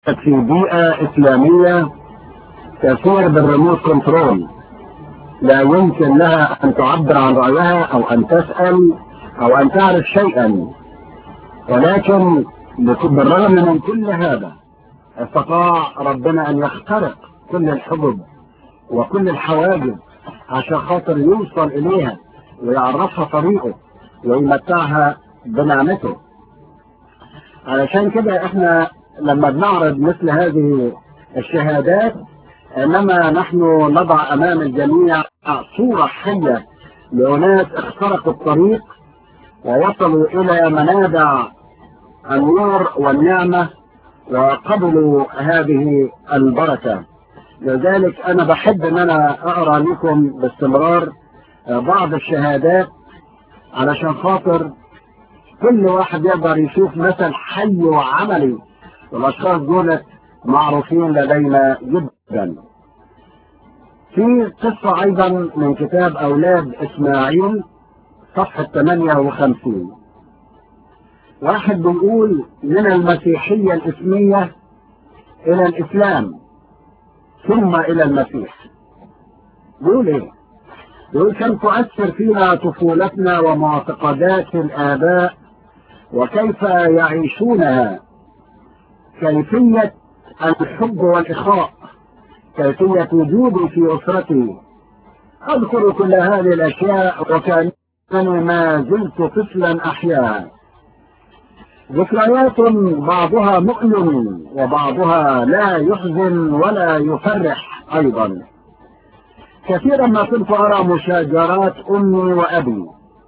في بيئة إسلامية تسير بالريموت كنترول لا يمكن لها أن تعبر عن رأيها أو أن تسأل أو أن تعرف شيئا ولكن بالرغم من كل هذا استطاع ربنا أن يخترق كل الحجب وكل الحواجز عشان خاطر يوصل إليها ويعرفها طريقه ويمتعها بنعمته علشان كده احنا لما بنعرض مثل هذه الشهادات انما نحن نضع امام الجميع صورة حية لأناس اخترقوا الطريق ووصلوا الى منابع النور والنعمة وقبلوا هذه البركة لذلك انا بحب ان انا اقرا لكم باستمرار بعض الشهادات علشان خاطر كل واحد يقدر يشوف مثل حي وعملي والاشخاص دول معروفين لدينا جدا في قصة ايضا من كتاب اولاد اسماعيل صفحة 58 واحد بيقول من المسيحية الاسمية الى الاسلام ثم الى المسيح بيقول ايه بيقول كم تؤثر فينا طفولتنا ومعتقدات الاباء وكيف يعيشونها كيفية الحب والإخاء كيفية وجودي في أسرتي أذكر كل هذه الأشياء وكأنني ما زلت طفلا أحياء ذكريات بعضها مؤلم وبعضها لا يحزن ولا يفرح أيضا كثيرا ما كنت أرى مشاجرات أمي وأبي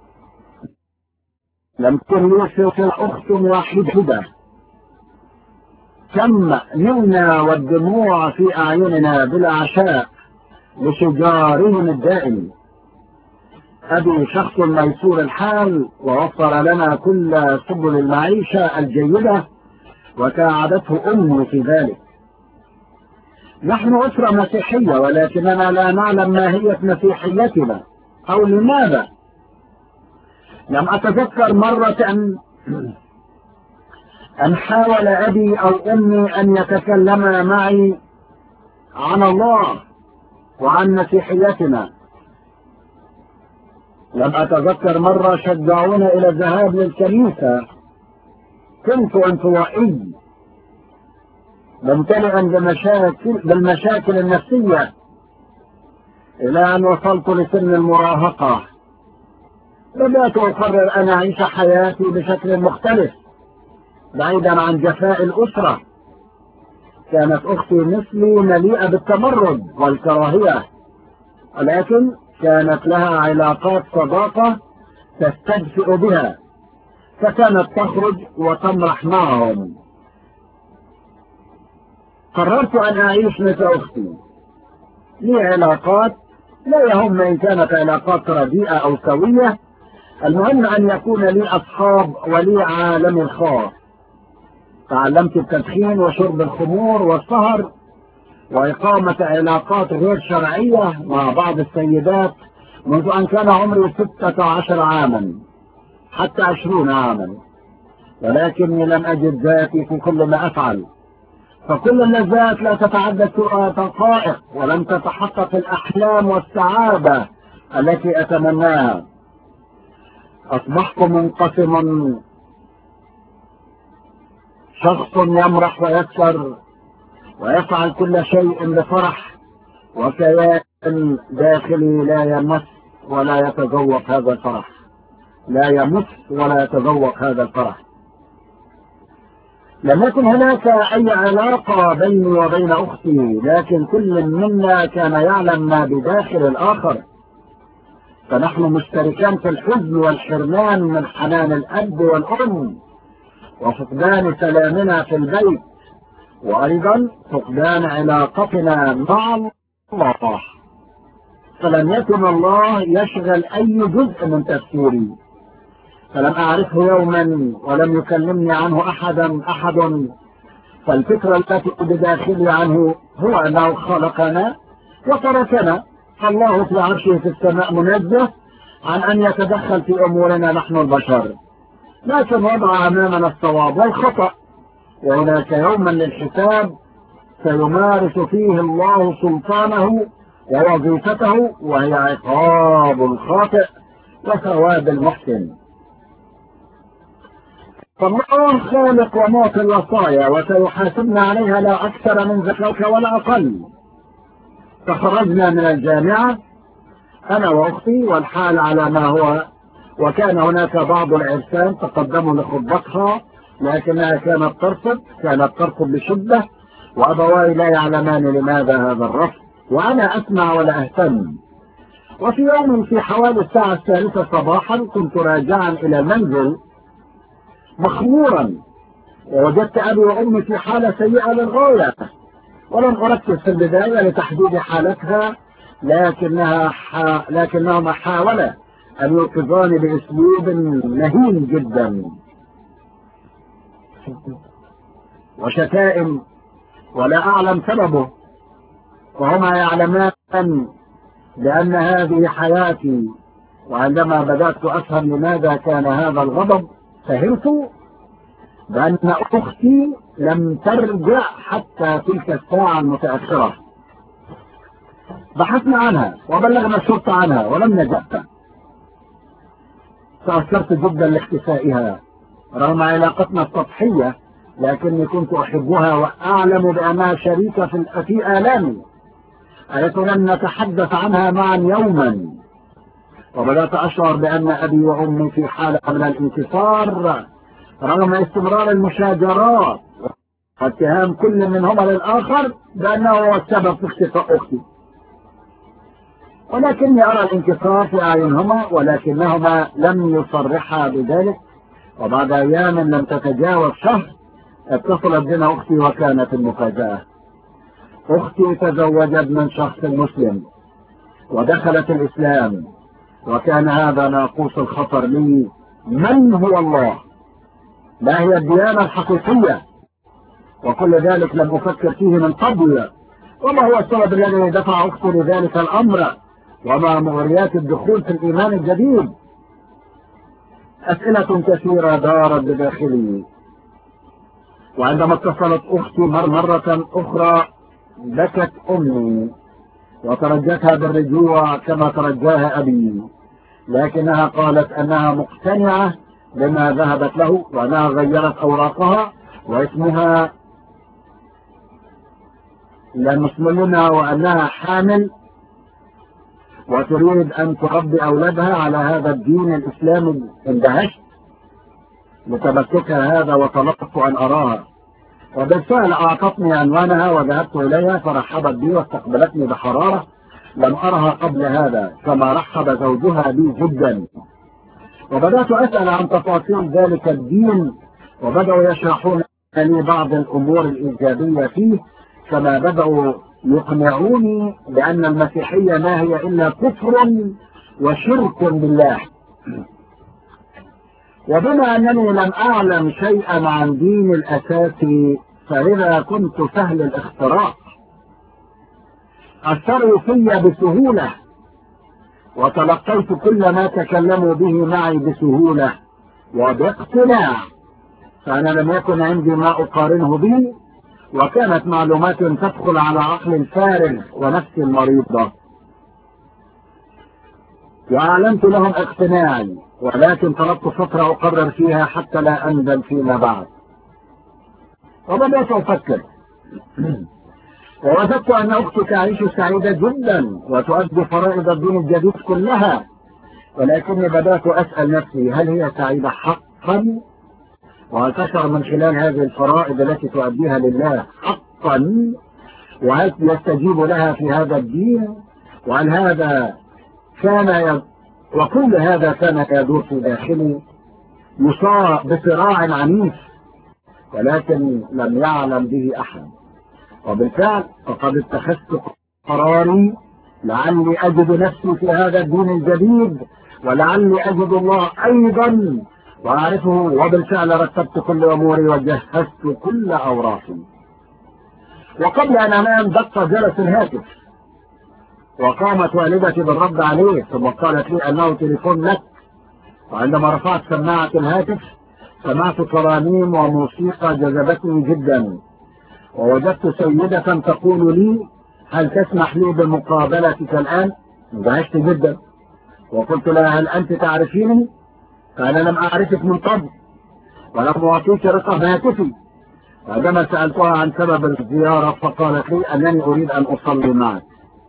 لم تكن يوسف أخت واحدة كم نلنا والدموع في أعيننا بالعشاء لشجارهم الدائم أبي شخص ميسور الحال ووفر لنا كل سبل المعيشة الجيدة وساعدته أمي في ذلك نحن أسرة مسيحية ولكننا لا نعلم ماهية مسيحيتنا أو لماذا لم أتذكر مرة أن حاول أبي أو أمي أن يتكلما معي عن الله وعن مسيحيتنا لم أتذكر مرة شجعونا إلى الذهاب للكنيسة كنت انطوائي ممتلئا بمشاكل بالمشاكل النفسية إلى أن وصلت لسن المراهقة بدأت أقرر أن أعيش حياتي بشكل مختلف بعيدا عن جفاء الأسرة كانت أختي مثلي مليئة بالتمرد والكراهية ولكن كانت لها علاقات صداقة تستدفئ بها فكانت تخرج وتمرح معهم قررت أن أعيش مثل أختي لي علاقات لا يهم إن كانت علاقات رديئة أو سوية المهم أن يكون لي أصحاب ولي عالم الخاص تعلمت التدخين وشرب الخمور والسهر وإقامة علاقات غير شرعية مع بعض السيدات منذ أن كان عمري ستة عشر عاما حتى عشرون عاما ولكني لم أجد ذاتي في كل ما أفعل فكل اللذات لا تتعدى دقائق ولم تتحقق الأحلام والسعادة التي أتمناها أصبحت منقسما شخص يمرح ويكسر ويفعل كل شيء بفرح وكيان داخلي لا يمس ولا يتذوق هذا الفرح لا يمس ولا يتذوق هذا الفرح لم يكن هناك أي علاقة بيني وبين أختي لكن كل منا كان يعلم ما بداخل الآخر فنحن مشتركان في الحزن والحرمان من حنان الأب والأم وفقدان سلامنا في البيت وأيضا فقدان علاقتنا مع الله فلم يكن الله يشغل أي جزء من تفكيري فلم أعرفه يوما ولم يكلمني عنه أحدا أحد فالفكرة التي بداخلي عنه هو أنه خلقنا وتركنا فالله في عرشه في السماء منزه عن أن يتدخل في أمورنا نحن البشر لكن وضع أمامنا الصواب والخطأ وهناك يوما للحساب سيمارس فيه الله سلطانه ووظيفته وهي عقاب الخاطئ وثواب المحسن فالله خالق ومعطي الوصايا وسيحاسبنا عليها لا أكثر من ذكرك ولا أقل تخرجنا من الجامعة أنا وأختي والحال على ما هو وكان هناك بعض العرسان تقدموا لخطبتها لكنها كانت ترفض كانت ترفض بشدة وأبواي لا يعلمان لماذا هذا الرفض وأنا أسمع ولا أهتم وفي يوم في حوالي الساعة الثالثة صباحا كنت راجعا إلى المنزل مخمورا ووجدت أبي وأمي في حالة سيئة للغاية ولم أركز في البداية لتحديد حالتها لكنها حا... لكنهما حاولا أن يوقظاني بأسلوب مهين جدا وشتائم ولا أعلم سببه وهما يعلمان بأن هذه حياتي وعندما بدأت أفهم لماذا كان هذا الغضب فهمت بأن أختي لم ترجع حتى تلك الساعة المتأخرة بحثنا عنها وبلغنا الشرطة عنها ولم نجد تأثرت جدا لاختفائها رغم علاقتنا السطحية لكني كنت أحبها وأعلم بأنها شريكة في, في آلامي حيث لم نتحدث عنها معا يوما وبدأت أشعر بأن أبي وأمي في حالة من الانتصار رغم استمرار المشاجرات واتهام كل منهما للآخر بأنه هو السبب في اختفاء أختي ولكني أرى الانتصار في أعينهما ولكنهما لم يصرحا بذلك وبعد أيام لم تتجاوز شهر اتصلت بنا أختي وكانت المفاجأة أختي تزوجت من شخص مسلم ودخلت الإسلام وكان هذا ناقوس الخطر لي من هو الله ما هي الديانة الحقيقية وكل ذلك لم أفكر فيه من قبل وما هو السبب الذي دفع أختي لذلك الأمر وما مغريات الدخول في الإيمان الجديد أسئلة كثيرة دارت بداخلي وعندما اتصلت أختي مرة أخرى بكت أمي وترجتها بالرجوع كما ترجاها أبي لكنها قالت أنها مقتنعة بما ذهبت له وأنها غيرت أوراقها واسمها لمسلمنا وأنها حامل وتريد أن تربي أولادها على هذا الدين الإسلامي اندهشت لتمسكها هذا وطلبت أن أراها وبالفعل أعطتني عنوانها وذهبت إليها فرحبت بي واستقبلتني بحرارة لم أرها قبل هذا كما رحب زوجها بي جدا وبدأت أسأل عن تفاصيل ذلك الدين وبدأوا يشرحون لي بعض الأمور الإيجابية فيه كما بدأوا يقنعوني بأن المسيحية ما هي إلا كفر وشرك بالله وبما أنني لم أعلم شيئا عن دين الأساسي فإذا كنت سهل الاختراق أثروا في بسهولة وتلقيت كل ما تكلموا به معي بسهولة وباقتناع فأنا لم يكن عندي ما أقارنه به وكانت معلومات تدخل على عقل فارغ ونفس مريضة وأعلنت لهم اقتناعي ولكن طلبت فترة أقرر فيها حتى لا أندم فيما بعد وبدأت أفكر ووجدت أن أختي تعيش سعيدة جدا وتؤدي فرائض الدين الجديد كلها ولكني بدأت أسأل نفسي هل هي سعيدة حقا وهل تشعر من خلال هذه الفرائض التي تؤديها لله حقا وهل يستجيب لها في هذا الدين وهل هذا كان وكل هذا كان يدور في داخلي يصاب بصراع عنيف ولكن لم يعلم به أحد وبالفعل فقد اتخذت قراري لعلي أجد نفسي في هذا الدين الجديد ولعلي أجد الله أيضا وأعرفه وبالفعل رتبت كل أموري وجهزت كل أوراقي وقبل أن أنام دق جرس الهاتف وقامت والدتي بالرد عليه ثم قالت لي أنه تليفون لك وعندما رفعت سماعة الهاتف سمعت ترانيم وموسيقى جذبتني جدا ووجدت سيدة تقول لي هل تسمح لي بمقابلتك الآن انزعجت جدا وقلت لها هل أنت تعرفيني قال لم أعرفك من قبل ولم أعطيك رقم هاتفي وعندما سألتها عن سبب الزيارة فقالت لي أنني أريد أن أصلي معك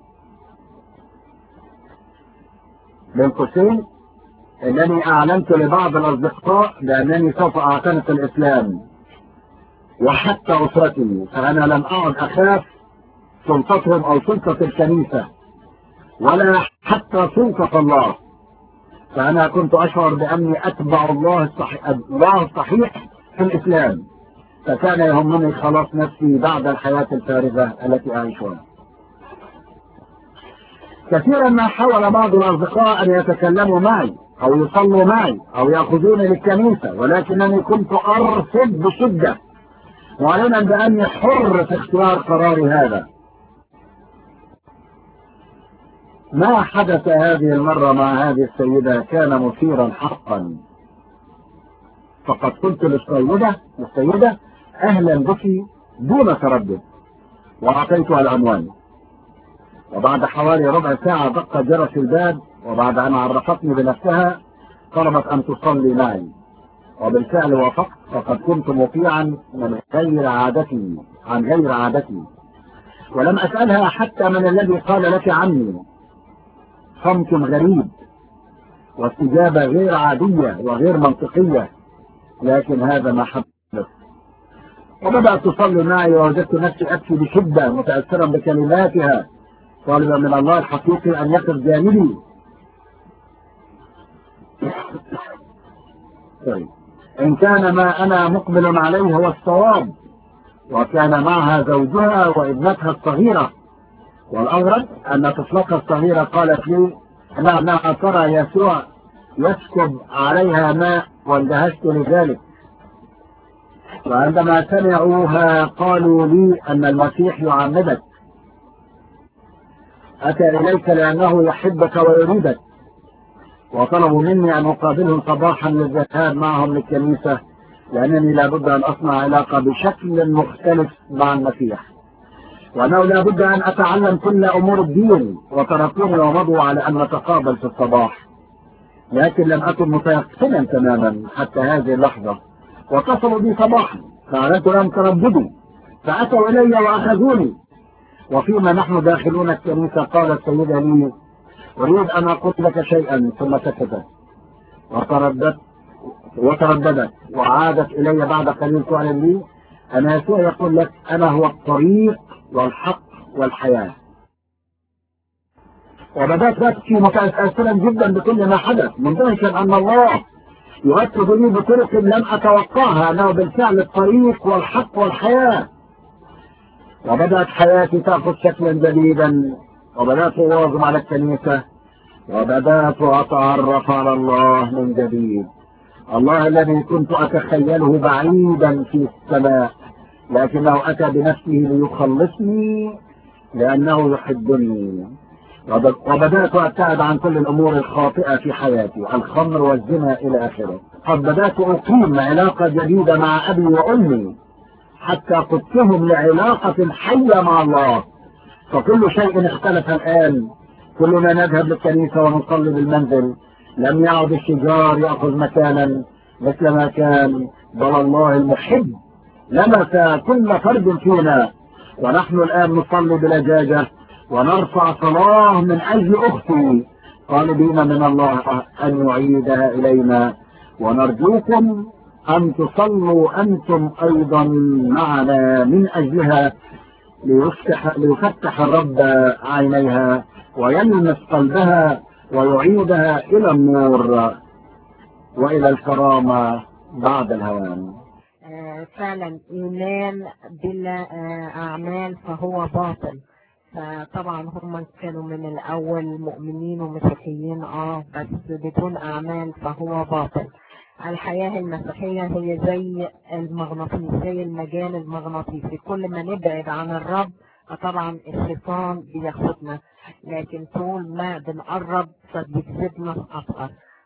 بين قوسين أنني أعلنت لبعض الأصدقاء بأنني سوف أعتنق الإسلام وحتى أسرتي فأنا لم أعد أخاف سلطتهم أو سلطة الكنيسة ولا حتى سلطة الله فأنا كنت أشعر بأني أتبع الله الصحيح, الله الصحيح في الإسلام فكان يهمني خلاص نفسي بعد الحياة الفارغة التي أعيشها كثيرا ما حاول بعض الأصدقاء أن يتكلموا معي أو يصلوا معي أو يأخذوني للكنيسة ولكنني كنت أرفض بشدة معلنا بأني حر في اختيار قراري هذا ما حدث هذه المرة مع هذه السيدة كان مثيرا حقا فقد قلت للسيدة السيدة أهلا بك دون تردد وأعطيتها العنوان وبعد حوالي ربع ساعة دق جرس الباب وبعد أن عرفتني بنفسها طلبت أن تصلي معي وبالفعل وافقت فقد كنت مطيعا من غير عادتي عن غير عادتي ولم أسألها حتى من الذي قال لك عني صمت غريب واستجابة غير عادية وغير منطقية لكن هذا ما حدث وبدأت تصلي معي ووجدت نفسي أبكي بشدة متأثرا بكلماتها طالبا من الله الحقيقي أن يقف جانبي طيب إن كان ما أنا مقبل عليه هو الصواب وكان معها زوجها وابنتها الصغيرة والأغرب أن طفلتها الصغيرة قالت لي أنها ترى يسوع يسكب عليها ماء واندهشت لذلك وعندما سمعوها قالوا لي أن المسيح يعمدك أتى إليك لأنه يحبك ويريدك وطلبوا مني أن أقابلهم صباحا للذهاب معهم للكنيسة لأنني لابد أن أصنع علاقة بشكل مختلف مع المسيح وأنه لابد أن أتعلم كل أمور الدين وتركوني ومضوا على أن نتقابل في الصباح لكن لم أكن متيقنا تماما حتى هذه اللحظة واتصلوا بي صباحا فأردت لهم ترددوا فأتوا إلي وأخذوني وفيما نحن داخلون الكنيسة قال السيدة لي أريد أن أقول لك شيئا ثم سكتت وترددت وترددت وعادت إلي بعد قليل تعلن لي أن يسوع يقول لك أنا هو الطريق والحق والحياة وبدأت أبكي متأثرا جدا بكل ما حدث مندهشا أن الله يؤكد لي بطرق لم أتوقعها أنه بالفعل الطريق والحق والحياة وبدأت حياتي تأخذ شكلا جديدا وبدأت أواظب على الكنيسة وبدأت أتعرف على الله من جديد الله الذي كنت أتخيله بعيدا في السماء لكنه أتى بنفسه ليخلصني لأنه يحبني وبدأت أبتعد عن كل الأمور الخاطئة في حياتي الخمر والزنا إلى آخره قد بدأت أقيم علاقة جديدة مع أبي وأمي حتى قدتهم لعلاقة حية مع الله فكل شيء اختلف الآن كلنا نذهب للكنيسة ونصلي بالمنزل لم يعد الشجار يأخذ مكانا مثل ما كان بل الله المحب لمس كل فرد فينا ونحن الآن نصلي بلجاجة ونرفع صلاة من أجل أختي طالبين من الله أن يعيدها إلينا ونرجوكم أن تصلوا أنتم أيضا معنا من أجلها ليفتح, ليفتح الرب عينيها ويلمس قلبها ويعيدها إلى النور وإلى الكرامة بعد الهوان فعلا إيمان بلا أعمال فهو باطل فطبعا هم كانوا من الأول مؤمنين ومسيحيين اه بس بدون أعمال فهو باطل الحياة المسيحية هي زي المغناطيس زي المجال المغناطيسي كل ما نبعد عن الرب فطبعا الشيطان بياخدنا لكن طول ما بنقرب فبيجذبنا أكتر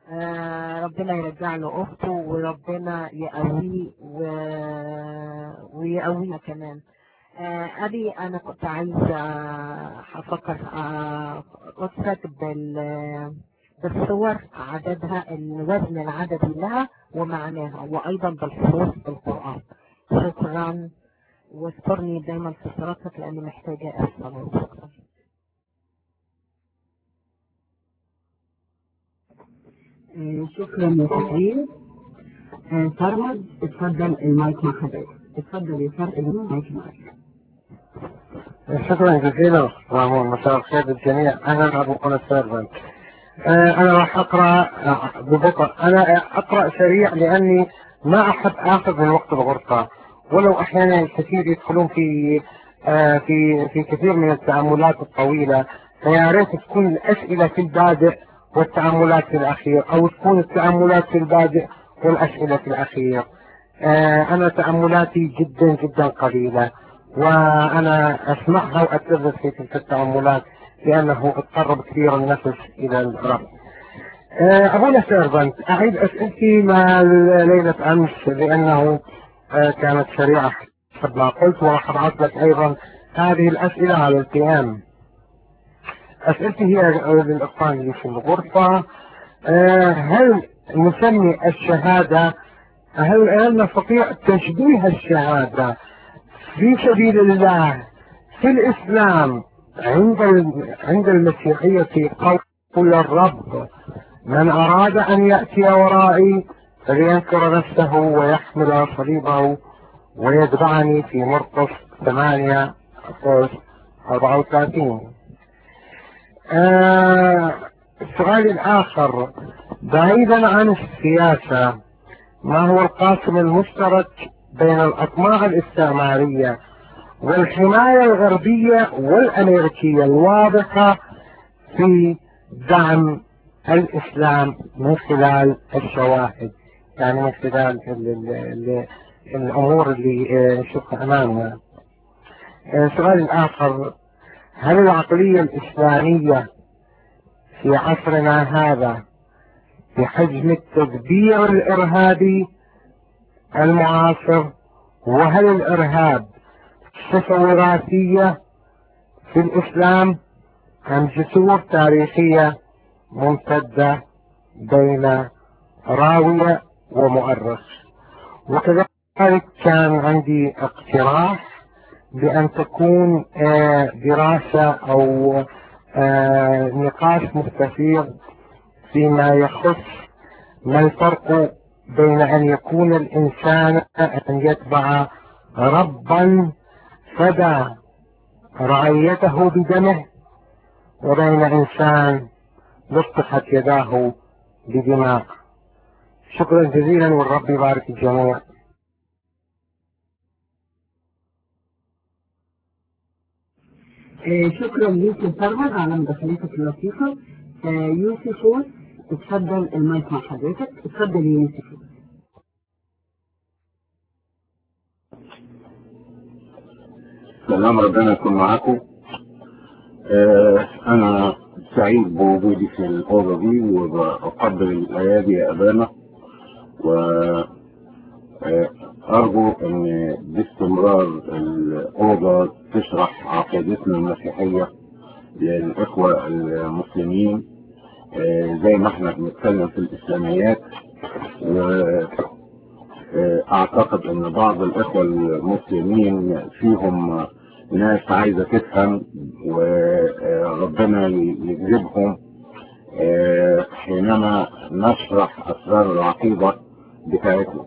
آه، ربنا يرجع له اخته وربنا يقويه و... ويقوينا كمان آه، ابي انا كنت عايزه افكر قصتك بال بالصور عددها الوزن العددي لها ومعناها وايضا بالحروف بالقران شكرا واذكرني دايما في صلاتك لاني محتاجه اسال شكرا آه، شكرا يا تسعيد آه، فرمد اتفضل المايك مع حضرتك اتفضل يا فرق المايك معك شكرا جزيلا وهو مساء الخير للجميع انا ابو قناة سيرفنت انا راح اقرا آه، ببطء انا اقرا سريع لاني ما احب اخذ من وقت الغرفة ولو احيانا الكثير يدخلون في آه، في في كثير من التأملات الطويلة فيا ريت تكون الاسئلة في البادئ والتأملات في الاخير او تكون التأملات في البادئ والاسئلة في الاخير آه، انا تأملاتي جدا جدا قليلة وانا اسمعها واتلذذ في تلك التأملات لانه تقرب كثير النفس الى الرب آه، ابونا سيرفنت اعيد اسئلتي مع ليلة امس لانه آه، كانت سريعة حسب ما قلت وراح ابعث لك ايضا هذه الاسئلة على القيام اسئلتي هي للاخوان اللي في الغرفة آه، هل نسمي الشهادة هل هل نستطيع تشبيه الشهادة في سبيل الله في الإسلام عند عند المسيحية قول الرب من أراد أن يأتي ورائي فلينكر نفسه ويحمل صليبه ويتبعني في مرقس 8 34 آه السؤال الآخر بعيدا عن السياسة ما هو القاسم المشترك بين الأطماع الاستعمارية والحماية الغربية والأمريكية الواضحة في دعم الإسلام من خلال الشواهد يعني من خلال ال ال ال الأمور اللي نشوفها أمامنا السؤال الآخر هل العقلية الإسلامية في عصرنا هذا بحجم التدبير الإرهابي المعاصر وهل الإرهاب صفة وراثية في الإسلام أم جسور تاريخية ممتدة بين راوية ومؤرخ وكذلك كان عندي اقتراح بأن تكون آه، دراسة أو آه، نقاش مستفيض فيما يخص ما الفرق بين أن يكون الإنسان أن يتبع ربا فدى رعيته بدمه وبين إنسان لطخت يداه بدماء شكرا جزيلا والرب يبارك الجميع آه، شكرا ليك يا فرمد على مداخلتك اللطيفة آه، يوسف فوز اتفضل المايك مع حضرتك اتفضل يا يوسف فوز سلام ربنا يكون معاكم آه انا سعيد بوجودي في الاوضه دي وبقدر الايادي يا ابانا و آه، ارجو ان باستمرار الاوضه تشرح عقيدتنا المسيحيه للاخوه المسلمين آه، زي ما احنا بنتكلم في الاسلاميات واعتقد ان بعض الاخوه المسلمين فيهم ناس عايزه تفهم وربنا يجذبهم آه، حينما نشرح اسرار العقيده بتاعتنا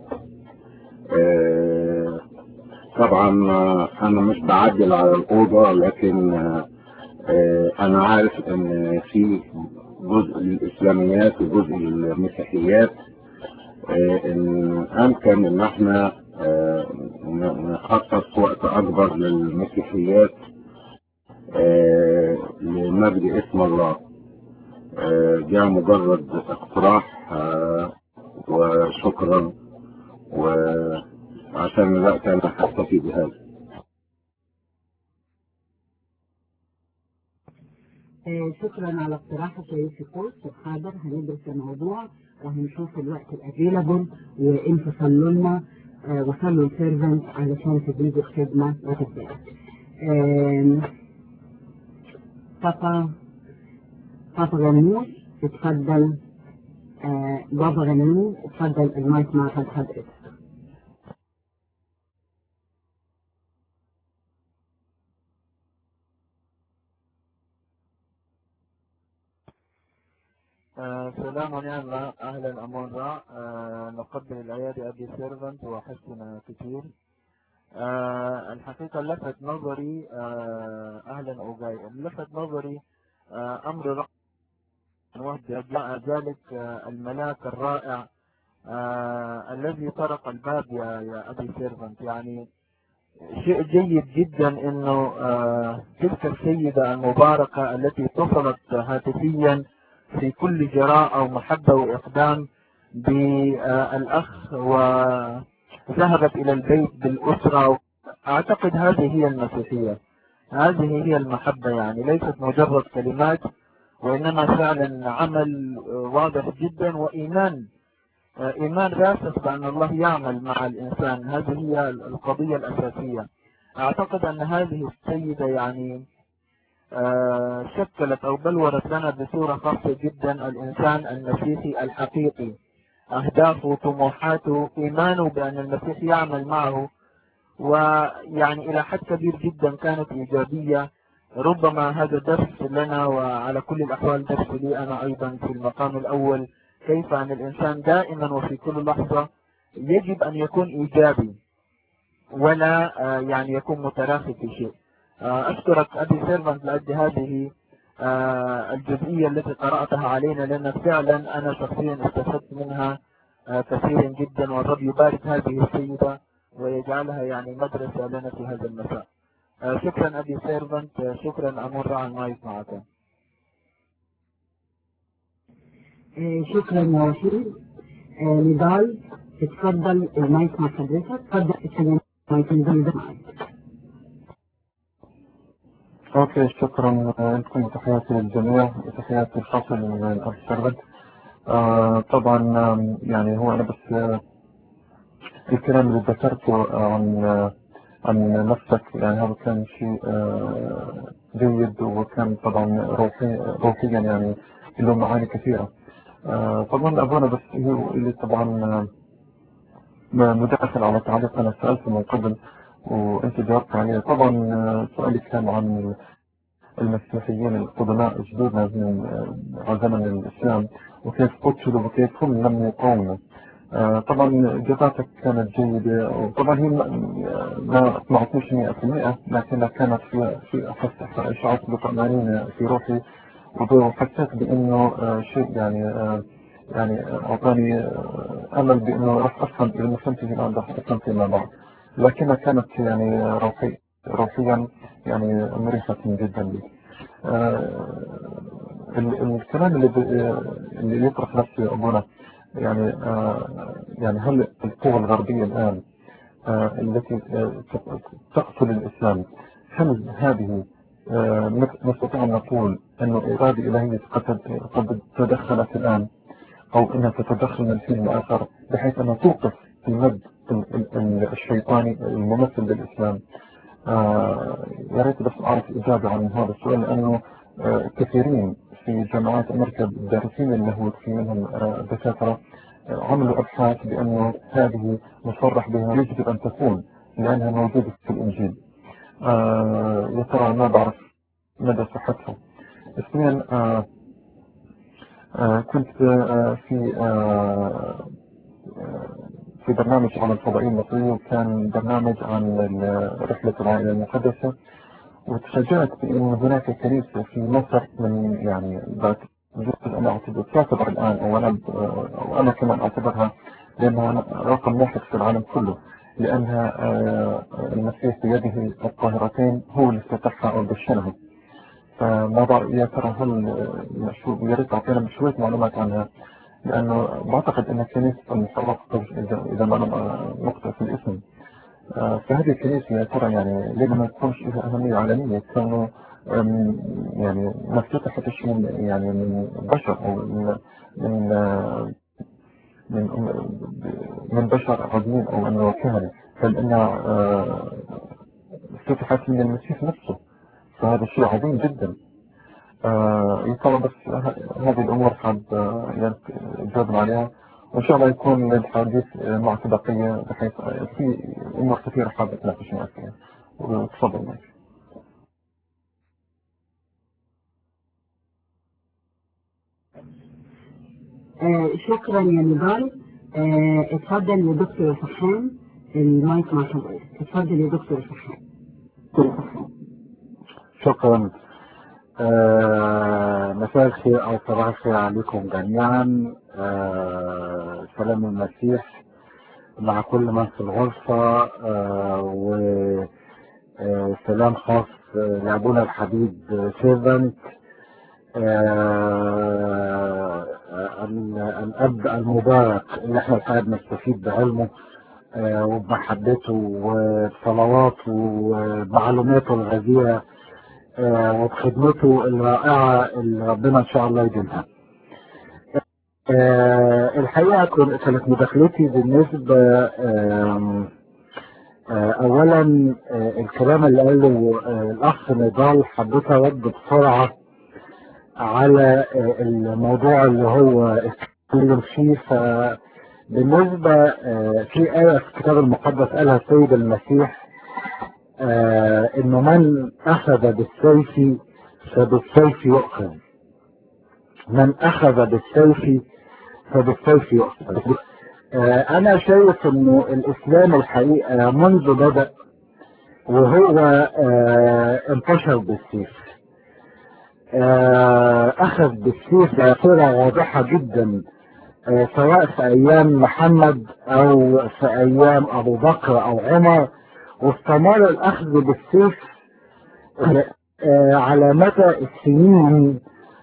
آه، طبعا آه، انا مش بعدل على الاوضه لكن آه، آه، انا عارف ان في جزء للاسلاميات وجزء للمسيحيات آه، ان امكن ان احنا آه، ن- نخصص وقت اكبر للمسيحيات آه، لمجد اسم الله آه، ده مجرد اقتراح آه، وشكرا وعشان الوقت انا هكتفي بهذا آه، شكرا على اقتراحك يا يوسف فوز حاضر هندرس الموضوع وهنشوف الوقت الافيلابل وانتوا صلوا لنا آه، وصلوا السيرفنت علشان تزيدوا الخدمة وتتبارك. آم، بابا بابا غنوش اتفضل آه، بابا غنوش اتفضل المايك مع حضرتك. آه، سلام ونعمة أهلا أمورا آه، نقبل الأيادي أبي سيرفنت وحسنا كثير آه، الحقيقة لفت نظري آه، أهلا أوجاي لفت نظري آه، أمر رائع وحده جاء ذلك آه، الملاك الرائع آه، الذي طرق الباب يا يا أبي سيرفنت يعني شيء جيد جدا انه آه، تلك السيدة المباركة التي اتصلت هاتفيا في كل جراءة ومحبة وإقدام بالأخ وذهبت إلى البيت بالأسرة أعتقد هذه هي المسيحية هذه هي المحبة يعني ليست مجرد كلمات وإنما فعلا عمل واضح جدا وإيمان إيمان راسخ بأن الله يعمل مع الإنسان هذه هي القضية الأساسية أعتقد أن هذه السيدة يعني آه، شكلت أو بلورت لنا بصورة خاصة جدا الإنسان المسيحي الحقيقي أهدافه طموحاته إيمانه بأن المسيح يعمل معه ويعني إلى حد كبير جدا كانت إيجابية ربما هذا درس لنا وعلى كل الأحوال درس لي أنا أيضا في المقام الأول كيف أن الإنسان دائما وفي كل لحظة يجب أن يكون إيجابي ولا آه، يعني يكون متراخي في شيء آه، أشكرك أبي سيرفنت لأجل هذه آه، الجزئية التي قرأتها علينا لأن فعلا أنا شخصيا استفدت منها آه، كثيرا جدا والرب يبارك هذه السيدة ويجعلها يعني مدرسة لنا في هذا المساء آه، شكرا أبي سيرفنت آه، شكرا أمر على المايك معك آه، شكرا يا وحيد آه، نضال اتفضل المايك مع حضرتك اتفضل اتكلم مايك نضال ده معاك. اوكي شكرا لكم تحياتي للجميع وتحياتي الخاصة للأخ سيرفنت آه طبعا آم، يعني هو أنا بس آه، الكلام اللي ذكرته عن آه، عن نفسك يعني هذا كان شيء آه، جيد وكان طبعا روحي روحيا يعني له معاني كثيرة آه، طبعا أبونا بس هو اللي طبعا آه، مداخل على تعليق أنا سألته من قبل وأنت جاوبت عليه طبعا آه، سؤالي كان عن المسيحيين القدماء جدودنا من آه، على زمن الإسلام وكيف قتلوا وكيف هم لم يقاوموا آه، طبعا إجاباتك كانت جيدة وطبعا هي ما- ما ما أعطيش 100% لكنها كانت في في أحس شعرت بطمأنينة في روحي وحسيت بأنه آه، شيء يعني آه، يعني أعطاني آه، أمل بأنه راح أفهم إذا ما فهمتش الآن راح أفهم فيما بعد لكنها كانت يعني روحي روحيا يعني مريحة جدا لي آه، ال- الكلام اللي ب- اللي يطرح نفسه أبونا يعني آه، يعني هل القوى الغربية الآن آه، التي آه، تقتل الإسلام هل هذه آه، نت- نستطيع أن نقول أن الإرادة الإلهية قد قد تدخلت الآن أو أنها تتدخل من حين لآخر بحيث أنها توقف المد ال- ال- ال- الشيطاني الممثل للإسلام آه، يا ريت بس أعرف إجابة عن هذا السؤال لأنه آه، كثيرين في جامعات أمريكا دارسين اللاهوت في منهم آه، دكاترة آه، عملوا أبحاث بأنه هذه مصرح بها يجب أن تكون لأنها موجودة في الإنجيل آه، يا ترى ما بعرف مدى صحتها اثنين آه، آه، كنت آه، في آه، في برنامج على الفضائية المصرية وكان برنامج عن ال- رحلة العائلة المقدسة وتفاجأت بأن هناك كنيسة في مصر من يعني ذات جزء أنا أعتبر تعتبر الآن أو أنا أو أنا كمان أعتبرها لأنها رقم واحد في العالم كله لأنها آه، المسيح بيده الطاهرتين هو اللي افتتحها أو دشنها فما بعرف يا ترى هل آه، شو يا ريت تعطينا شوية معلومات عنها لأنه بعتقد أن كنيسة المحرقة إذا إذا ما أنا نقطة في الاسم آه، فهذه الكنيسة يا ترى يعني ليه ما تكونش لها أهمية عالمية كانوا أم، يعني ما افتتحتش من يعني من بشر أو من من آه، من من بشر عظيم أو أنه كهنة بل أنها فتحت من المسيح نفسه فهذا شيء عظيم جدا يطلب بس هذه الأمور حاب يجاوب عليها وإن شاء الله يكون الحديث معك بقية بحيث في أمور كثيرة حاب أتناقش معك فيها وتفضل معك آه شكرا يا نضال آه اتفضل يا دكتور فحام المايك مع حضرتك اتفضل يا دكتور فحام شكرا آه مساء الخير او صباح الخير عليكم جميعا آه سلام المسيح مع كل من في الغرفة آه وسلام خاص لأبونا الحبيب سيرفنت الأب المبارك اللي احنا الحقيقة بنستفيد بعلمه وبمحبته وبصلواته ومعلوماته الغزيرة وبخدمته الرائعة اللي ربنا إن شاء الله يديمها. الحقيقة كانت مداخلتي بالنسبة أولا الكلام اللي قاله الأخ نضال حبيت أرد بسرعة على الموضوع اللي هو اتكلم فيه فبالنسبة في آية في الكتاب المقدس قالها السيد المسيح انه من اخذ بالسيف فبالسيف يؤخذ من اخذ بالسيف فبالسيف يؤخذ انا شايف انه الاسلام الحقيقة منذ بدأ وهو انتشر بالسيف اخذ بالسيف بصورة واضحة جدا سواء في ايام محمد او في ايام ابو بكر او عمر واستمر الاخذ بالسيف على مدى السنين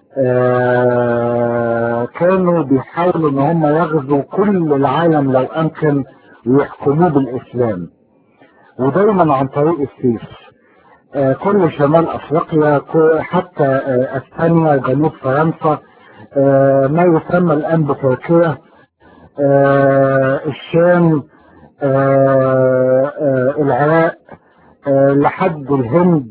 كانوا بيحاولوا ان هم يغزوا كل العالم لو امكن ويحكموه بالاسلام ودايما عن طريق السيف كل شمال افريقيا حتى اسبانيا جنوب فرنسا ما يسمى الان بتركيا الشام آآ آآ العراق لحد الهند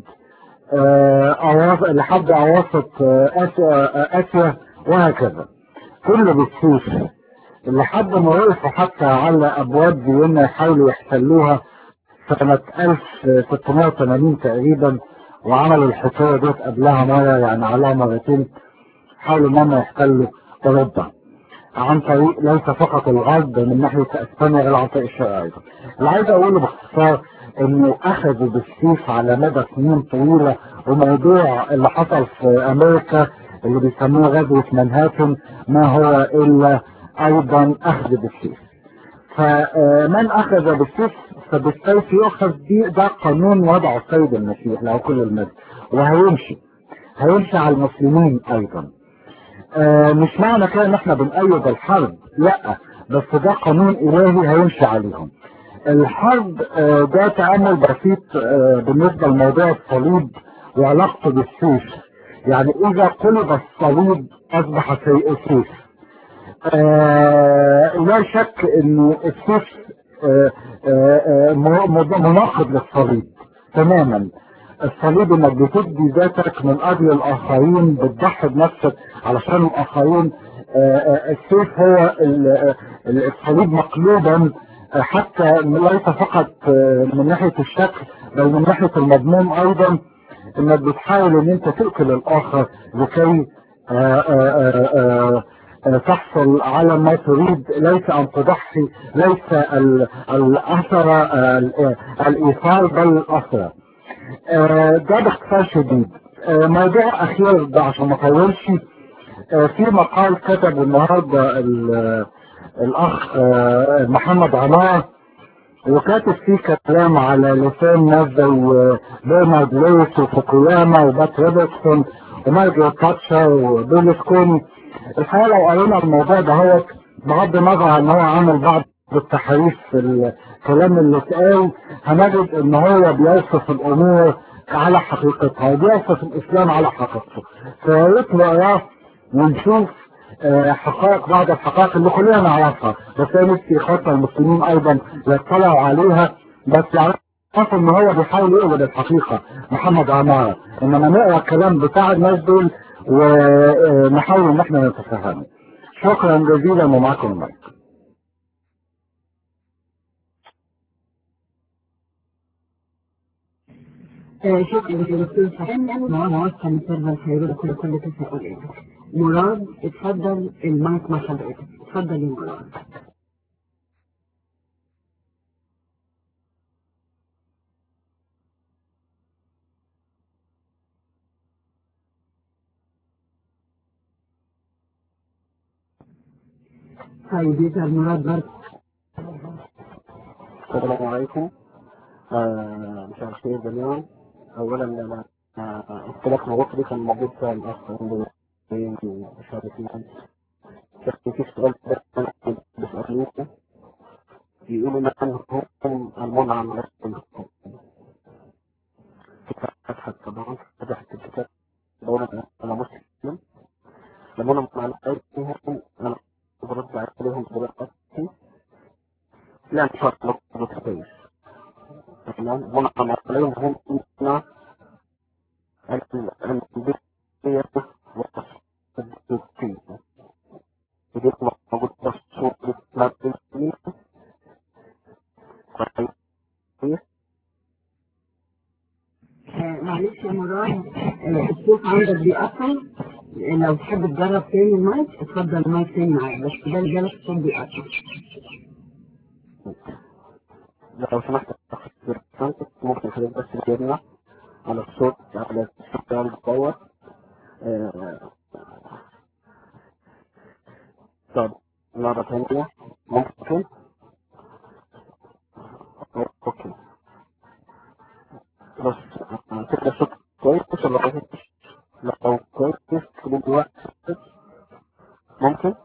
لحد اواسط اسيا, آسيا وهكذا كله بالسيف لحد ما وقفوا حتى على ابواب فيينا يحاولوا يحتلوها سنة 1680 تقريبا وعملوا الحكاية ديت قبلها مرة يعني عليها مرتين حاولوا ان هم يحتلوا اوروبا عن طريق ليس فقط الغرب من ناحية اسبانيا الى عن طريق الشرق ايضا اللي عايز اقوله باختصار انه اخذوا بالسيف على مدى سنين طويلة وموضوع اللي حصل في امريكا اللي بيسموه غزوة منهاتن ما هو الا ايضا اخذ بالسيف فمن اخذ بالسيف فبالسيف يؤخذ دي ده قانون وضعه السيد المسيح له كل المجد وهيمشي هيمشي على المسلمين ايضا آه مش معنى كده ان احنا بنأيد الحرب لا بس ده قانون الهي هيمشي عليهم الحرب آه ده تأمل بسيط آه بالنسبة لموضوع الصليب وعلاقته بالسيف يعني اذا قلب الصليب اصبح سيف لا شك انه السيف مناقض للصليب تماما الصليب انك بتدي ذاتك من اجل الاخرين بتضحي بنفسك علشان الاخرين السيف هو الصليب مقلوبا حتى ليس فقط من ناحية الشكل بل من ناحية المضمون ايضا انك بتحاول ان انت تقتل الاخر لكي تحصل على ما تريد ليس ان تضحي ليس الاثر الايثار بل الاثر ده باختصار شديد موضوع اخير ده عشان ما اطولش في مقال كتبه النهارده الاخ محمد عمار وكاتب فيه كلام على لسان ناس زي بيرنارد لويس وفوكوياما وبات روبرتسون ومارجريت تاتشر وبيرلسكوني الحقيقه لو قرينا الموضوع ده هو بغض النظر عن هو عامل بعض التحريف في الكلام اللي اتقال هنجد ان هو بيوصف الامور على حقيقتها وبيوصف الاسلام على حقيقته فيا ريت نقراه ونشوف آه، حقائق بعض الحقائق اللي كلنا نعرفها بس انا نفسي اخواتنا المسلمين ايضا يطلعوا عليها بس يعرفوا ان هو بيحاول يقبض الحقيقة محمد عمارة انما نقرا الكلام بتاع الناس دول ونحاول ان احنا نتفهمه شكرا جزيلا ومعكم المايك آه، شكرا يا دكتور فهمنا وانا واثقه ان السيرفر هيرد كل كل تساؤلاتك مراد اتفضل المايك مع حضرتك اتفضل يا مراد طيب يظهر مراد برضه السلام عليكم آه، مساء الخير جميعا اولا انا آه، قلت لك مبروك لي كان موجود فيها الاخ عنده مشاركين كان في سؤال بس انا كنت بسألوه بيقولوا من هم المنعم لكم فتحت طبعا فتحت الكتاب دورة انا مسلم لما انا عليهم انا برد عليهم دلوقتي لا ان شاء الله برد كويس تمام منعم عليهم هم هنا الأنبياء والصديقين يجب موجود في سورة الأنبياء كويس آه، معلش يا مراد آه، الصوت عندك بيقطع آه، لو تحب تجرب تاني المايك اتفضل المايك تاني معاك بس ده اللي جالك الصوت بيقطع لو سمحت أخذ برسانتك ممكن حضرتك بس تجيبنا على الصوت على الصوت ده المتطور آه، طب مرة ثانية ممكن اوكي بس آه، كده الصوت كويس ولا كويس لو كويس تقول لي واحد ممكن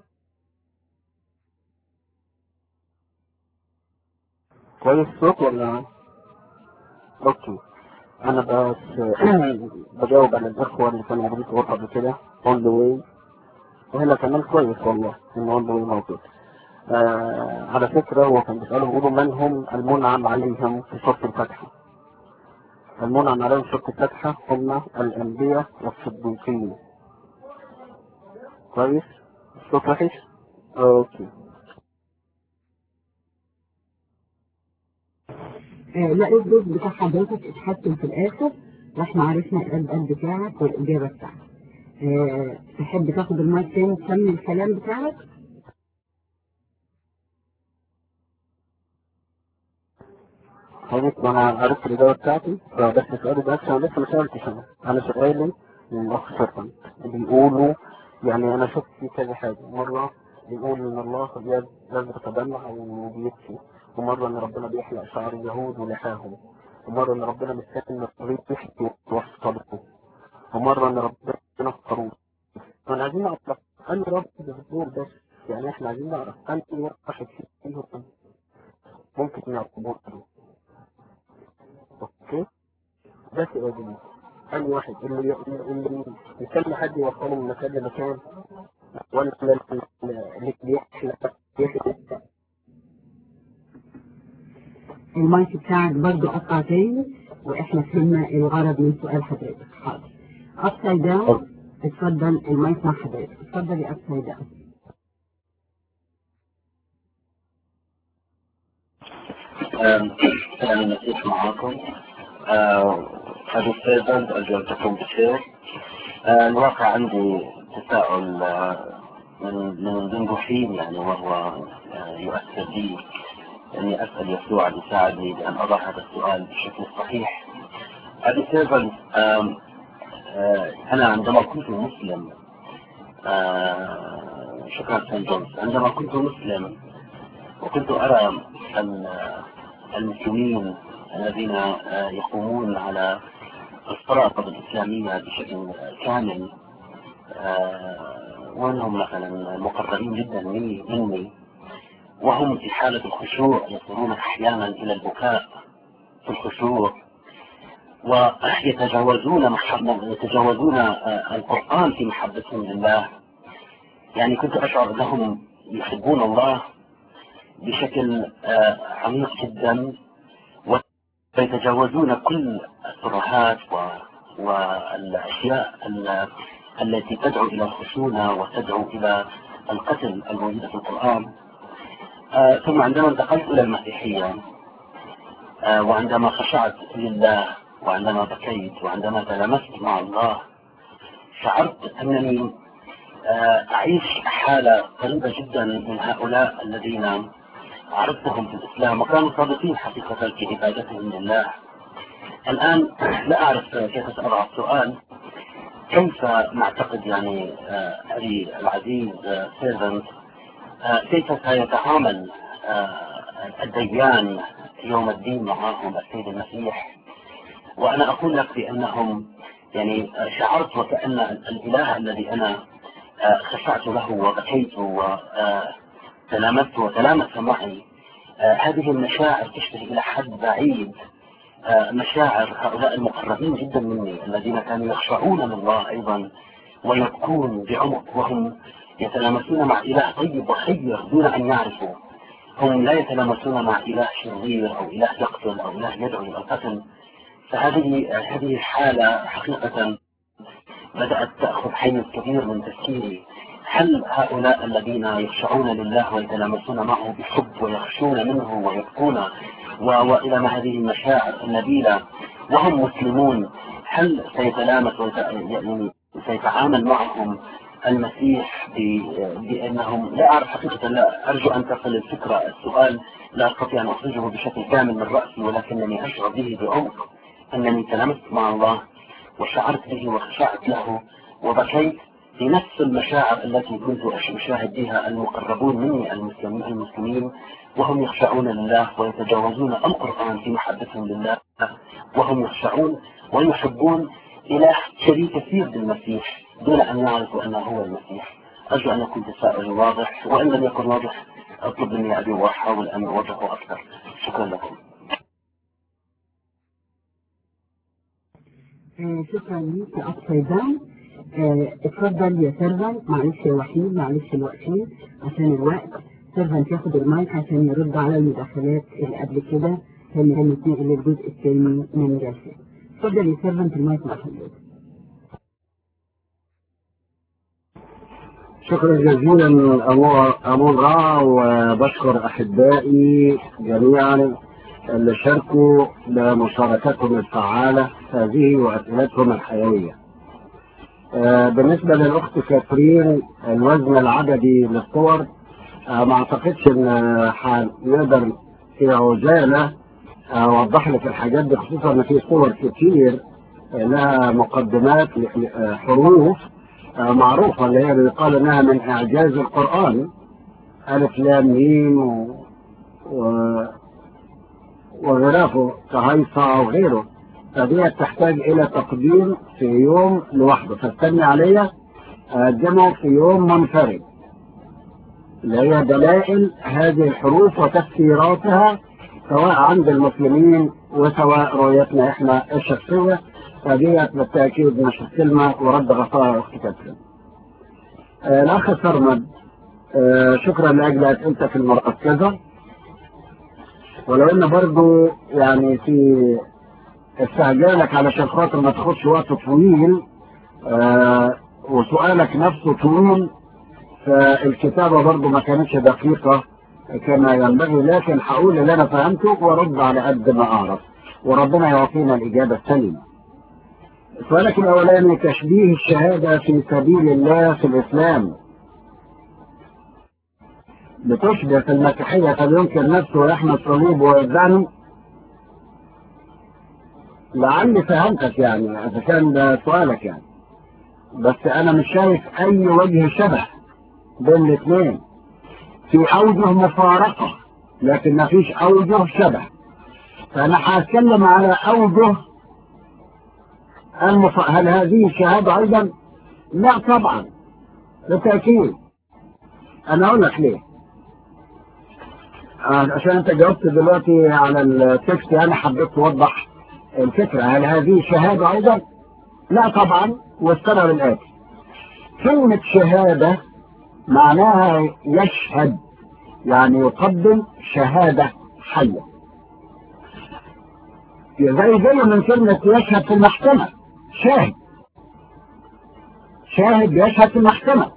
كويس الصوت ولا اوكي انا بس بجاوب على الاخوة اللي كانوا موجودين في الغرفة قبل كده اون ذا واي وهنا كمان كويس والله ان اون ذا واي موجود آه على فكرة هو كان بيسألهم يقولوا من هم المنعم عليهم في سورة الفاتحة المنعم عليهم في سورة الفاتحة هم الأنبياء والصديقين كويس الصوت وحش اوكي آه، لا الجزء بتاع حضرتك اتحسن في الاخر واحنا عرفنا الاداء بتاعك والاجابه بتاعتك آه، تحب تاخد المايك تاني تكمل الكلام بتاعك حضرتك انا عرفت الاجابه بتاعتي فبس سؤالي بس انا لسه ما سالتش انا انا سؤالي للاخ سيرفنت بيقولوا يعني انا شفت في كذا حاجه مره بيقول ان الله يد- يزرق دمع وبيبكي ومره ان ربنا بيحلق شعر اليهود ولحاهم ومره ان ربنا مستني الريح تحكي وصلته ومره ان ربنا قروب فانا عايزين نعرف انهي رب بتقول بس يعني احنا عايزين نعرف انهي واحد فيهم ممكن نعتبره اوكي ده سؤال جميل أي واحد اللي اللي يخلي حد يوصله من مكان لمكان ولا اللي بيحلق بيحلق المايك بتاعك برضه قطع تاني واحنا فهمنا الغرض من سؤال حضرتك حاضر ابسايد داون اتفضل المايك مع حضرتك اتفضل يا ابسايد داون أنا المسيح معاكم أبو سيفن أرجو أن تكون بخير آه، الواقع عندي تساؤل آه، من من الجنجوحين يعني وهو آه، يؤثر بي أني أسأل يسوع أن يساعدني بأن أضع هذا السؤال بشكل صحيح أبو سيفن آم، آه، أنا عندما كنت مسلم آه، شكرا سان جونز عندما كنت مسلم وكنت أرى ال- المسلمين الذين آه، يقومون على الفرائض الإسلامية بشكل كامل آه، وأنهم مثلا مقربين جدا مني مني وهم في حالة الخشوع يصلون أحيانا إلى البكاء في الخشوع ويتجاوزون محبة يتجاوزون آه، القرآن في محبتهم لله يعني كنت أشعر أنهم يحبون الله بشكل آه، عميق جدا ويتجاوزون كل الترهات و- والأشياء ال- التي تدعو إلى الخشونة وتدعو إلى القتل الموجودة في القرآن آه، ثم عندما انتقلت إلى المسيحية آه، وعندما خشعت لله وعندما بكيت وعندما تلامست مع الله شعرت أنني آه، أعيش حالة قريبة جدا من هؤلاء الذين عرفتهم في الإسلام وكانوا صادقين حقيقة في عبادتهم لله الآن لا أعرف كيف سأضع السؤال كيف نعتقد يعني آه، أبي العزيز سيرفنت كيف سيتعامل آه، الديان يوم الدين معهم السيد المسيح وأنا أقول لك بأنهم يعني آه، شعرت وكأن الإله الذي أنا آه، خشعت له وبكيت وتلامست وتلامس معي آه، هذه المشاعر تشتهي إلى حد بعيد آه، مشاعر هؤلاء المقربين جدا مني الذين كانوا يخشعون لله أيضا ويبكون بعمق وهم يتلامسون مع إله طيب وخير دون أن يعرفوا هم لا يتلامسون مع إله شرير أو إله يقتل أو إله يدعو إلى القتل فهذه آه، هذه الحالة حقيقة بدأت تأخذ حيز كبير من تفكيري هل هؤلاء الذين يخشعون لله ويتلامسون معه بحب ويخشون منه ويبكون و- وإلى ما هذه المشاعر النبيلة وهم مسلمون هل سيتلامس ويت- يعني سيتعامل معهم المسيح ب- بأنهم لا أعرف حقيقة لا أرجو أن تصل الفكرة السؤال لا أستطيع أن أخرجه بشكل كامل من رأسي ولكنني أشعر به بعمق أنني تلامست مع الله وشعرت به وخشعت له وبكيت بنفس المشاعر التي كنت أشاهد بها المقربون مني المسلمين, المسلمين وهم يخشعون لله ويتجاوزون القرآن في محبتهم لله وهم يخشعون ويحبون إله شريك كثير بالمسيح دون أن يعرفوا أنه هو المسيح أرجو أن يكون تساؤلي واضح وإن لم يكن واضح أطلب مني أبي وأحاول أن أوضحه أكثر شكرا لكم آه، شكرا ليك يا أبسايد داون آه، اتفضل يا سيرفنت معلش يا وحيد معلش الوقتين عشان الوقت سيرفنت ياخد المايك عشان يرد على المداخلات اللي قبل كده اللي كانت نقل الجزء الثاني من الجلسة اتفضل يا سيرفنت المايك مع حضرتك شكرا جزيلا أمور أمور رائع وبشكر أحبائي جميعا اللي شاركوا بمشاركتهم الفعالة هذه وأسئلتهم الحيوية. آه، بالنسبة للأخت كاترين الوزن العددي للصور آه، ما أعتقدش إن هنقدر في عجالة أوضح لك الحاجات دي خصوصا إن في صور كتير لها مقدمات ل- ل- حروف آه، معروفة اللي هي بيقال انها من اعجاز القرآن الف لام ميم و... و... وغرافه كهيصة او غيره فدي تحتاج الى تقديم في يوم لوحده فاستني عليا اقدمه في يوم منفرد اللي هي دلائل هذه الحروف وتفسيراتها سواء عند المسلمين وسواء رؤيتنا احنا الشخصية فديت بالتأكيد مش كلمة ورد غفار أخت كاترين. آه، الأخ سرمد آه، شكرا لأجل أسئلتك المركزة ولو إن برضو يعني في استعجالك علشان خاطر ما تاخدش وقت طويل آه، وسؤالك نفسه طويل فالكتابة برضو ما كانتش دقيقة كما ينبغي لكن هقول اللي أنا فهمته وأرد على قد ما أعرف وربنا يعطينا الإجابة السليمة. سؤالك الأولاني تشبيه الشهادة في سبيل الله في الإسلام بتشبه في المسيحية فلينكر نفسه ويحمل صليب ويدعني لعلي فهمتك يعني إذا كان ده سؤالك يعني بس أنا مش شايف أي وجه شبه بين الاثنين في أوجه مفارقة لكن ما فيش أوجه شبه فأنا هتكلم على أوجه المف... هل هذه الشهادة أيضا؟ لا طبعا بالتأكيد أنا أقول لك ليه آه، عشان أنت جاوبت دلوقتي على التكست أنا حبيت توضح الفكرة هل هذه شهادة أيضا؟ لا طبعا والسبب الآتي كلمة شهادة معناها يشهد يعني يقدم شهادة حية زي زي من كلمة يشهد في المحكمة شاهد شاهد يشهد في المحكمة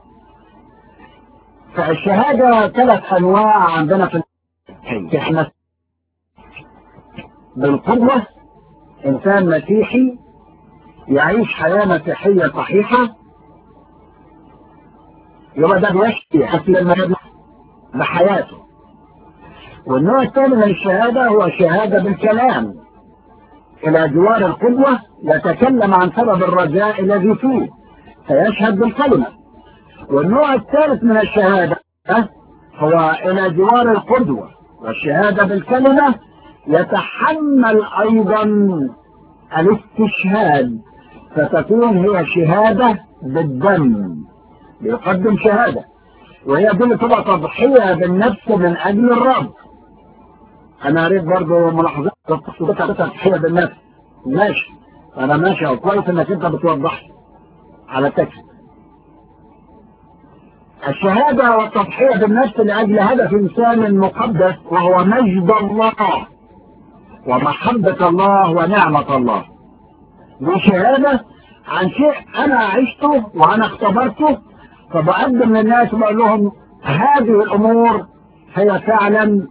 فالشهادة ثلاث أنواع عندنا في احنا بالقدوة إنسان مسيحي يعيش حياة مسيحية صحيحة يبقى ده بيشكي حتى لما بحياته والنوع الثاني من الشهادة هو شهادة بالكلام إلى جوار القدوة يتكلم عن سبب الرجاء الذي فيه فيشهد بالكلمة والنوع الثالث من الشهادة هو إلى جوار القدوة والشهادة بالكلمة يتحمل أيضا الاستشهاد فتكون هي شهادة بالدم يقدم شهادة وهي دي اللي تبقى تضحية بالنفس من أجل الرب أنا قريت برضه ملاحظات بتاع تضحية بالنفس ماشي أنا ماشي أو كويس إنك أنت بتوضح على تكست الشهادة والتضحية بالنفس لأجل هدف إنسان مقدس وهو مجد الله ومحبة الله ونعمة الله دي شهادة عن شيء أنا عشته وأنا اختبرته فبقدم للناس وبقول لهم هذه الأمور هي فعلا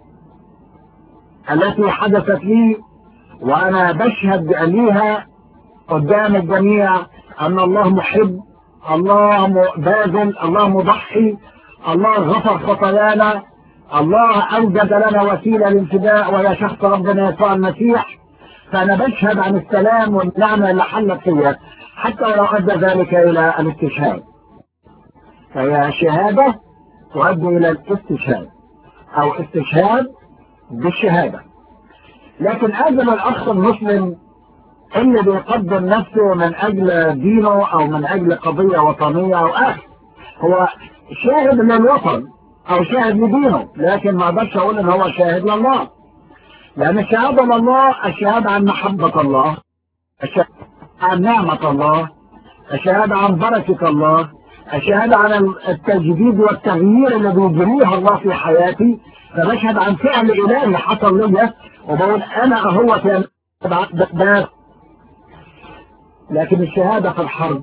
التي حدثت لي وأنا بشهد ليها قدام الجميع أن الله محب الله باذل الله مضحي الله غفر خطايانا الله أوجد لنا وسيلة للفداء وهي شخص ربنا يسوع المسيح فأنا بشهد عن السلام والنعمة اللي حلت فيها حتى ولو أدى ذلك إلى الاستشهاد فهي شهادة تؤدي إلى الاستشهاد أو استشهاد بالشهادة لكن أجل الأخ المسلم اللي بيقدم نفسه من أجل دينه أو من أجل قضية وطنية أو آخر هو شاهد للوطن أو شاهد لدينه لكن ما اقدرش أقول إن هو شاهد لله لأن الشهادة لله الشهادة عن محبة الله الشهادة عن نعمة الله الشهادة عن بركة الله الشهادة عن التجديد والتغيير الذي يجريه الله في حياتي فبشهد عن فعل إلهي حصل لي وبقول أنا أهو في بس لكن الشهادة في الحرب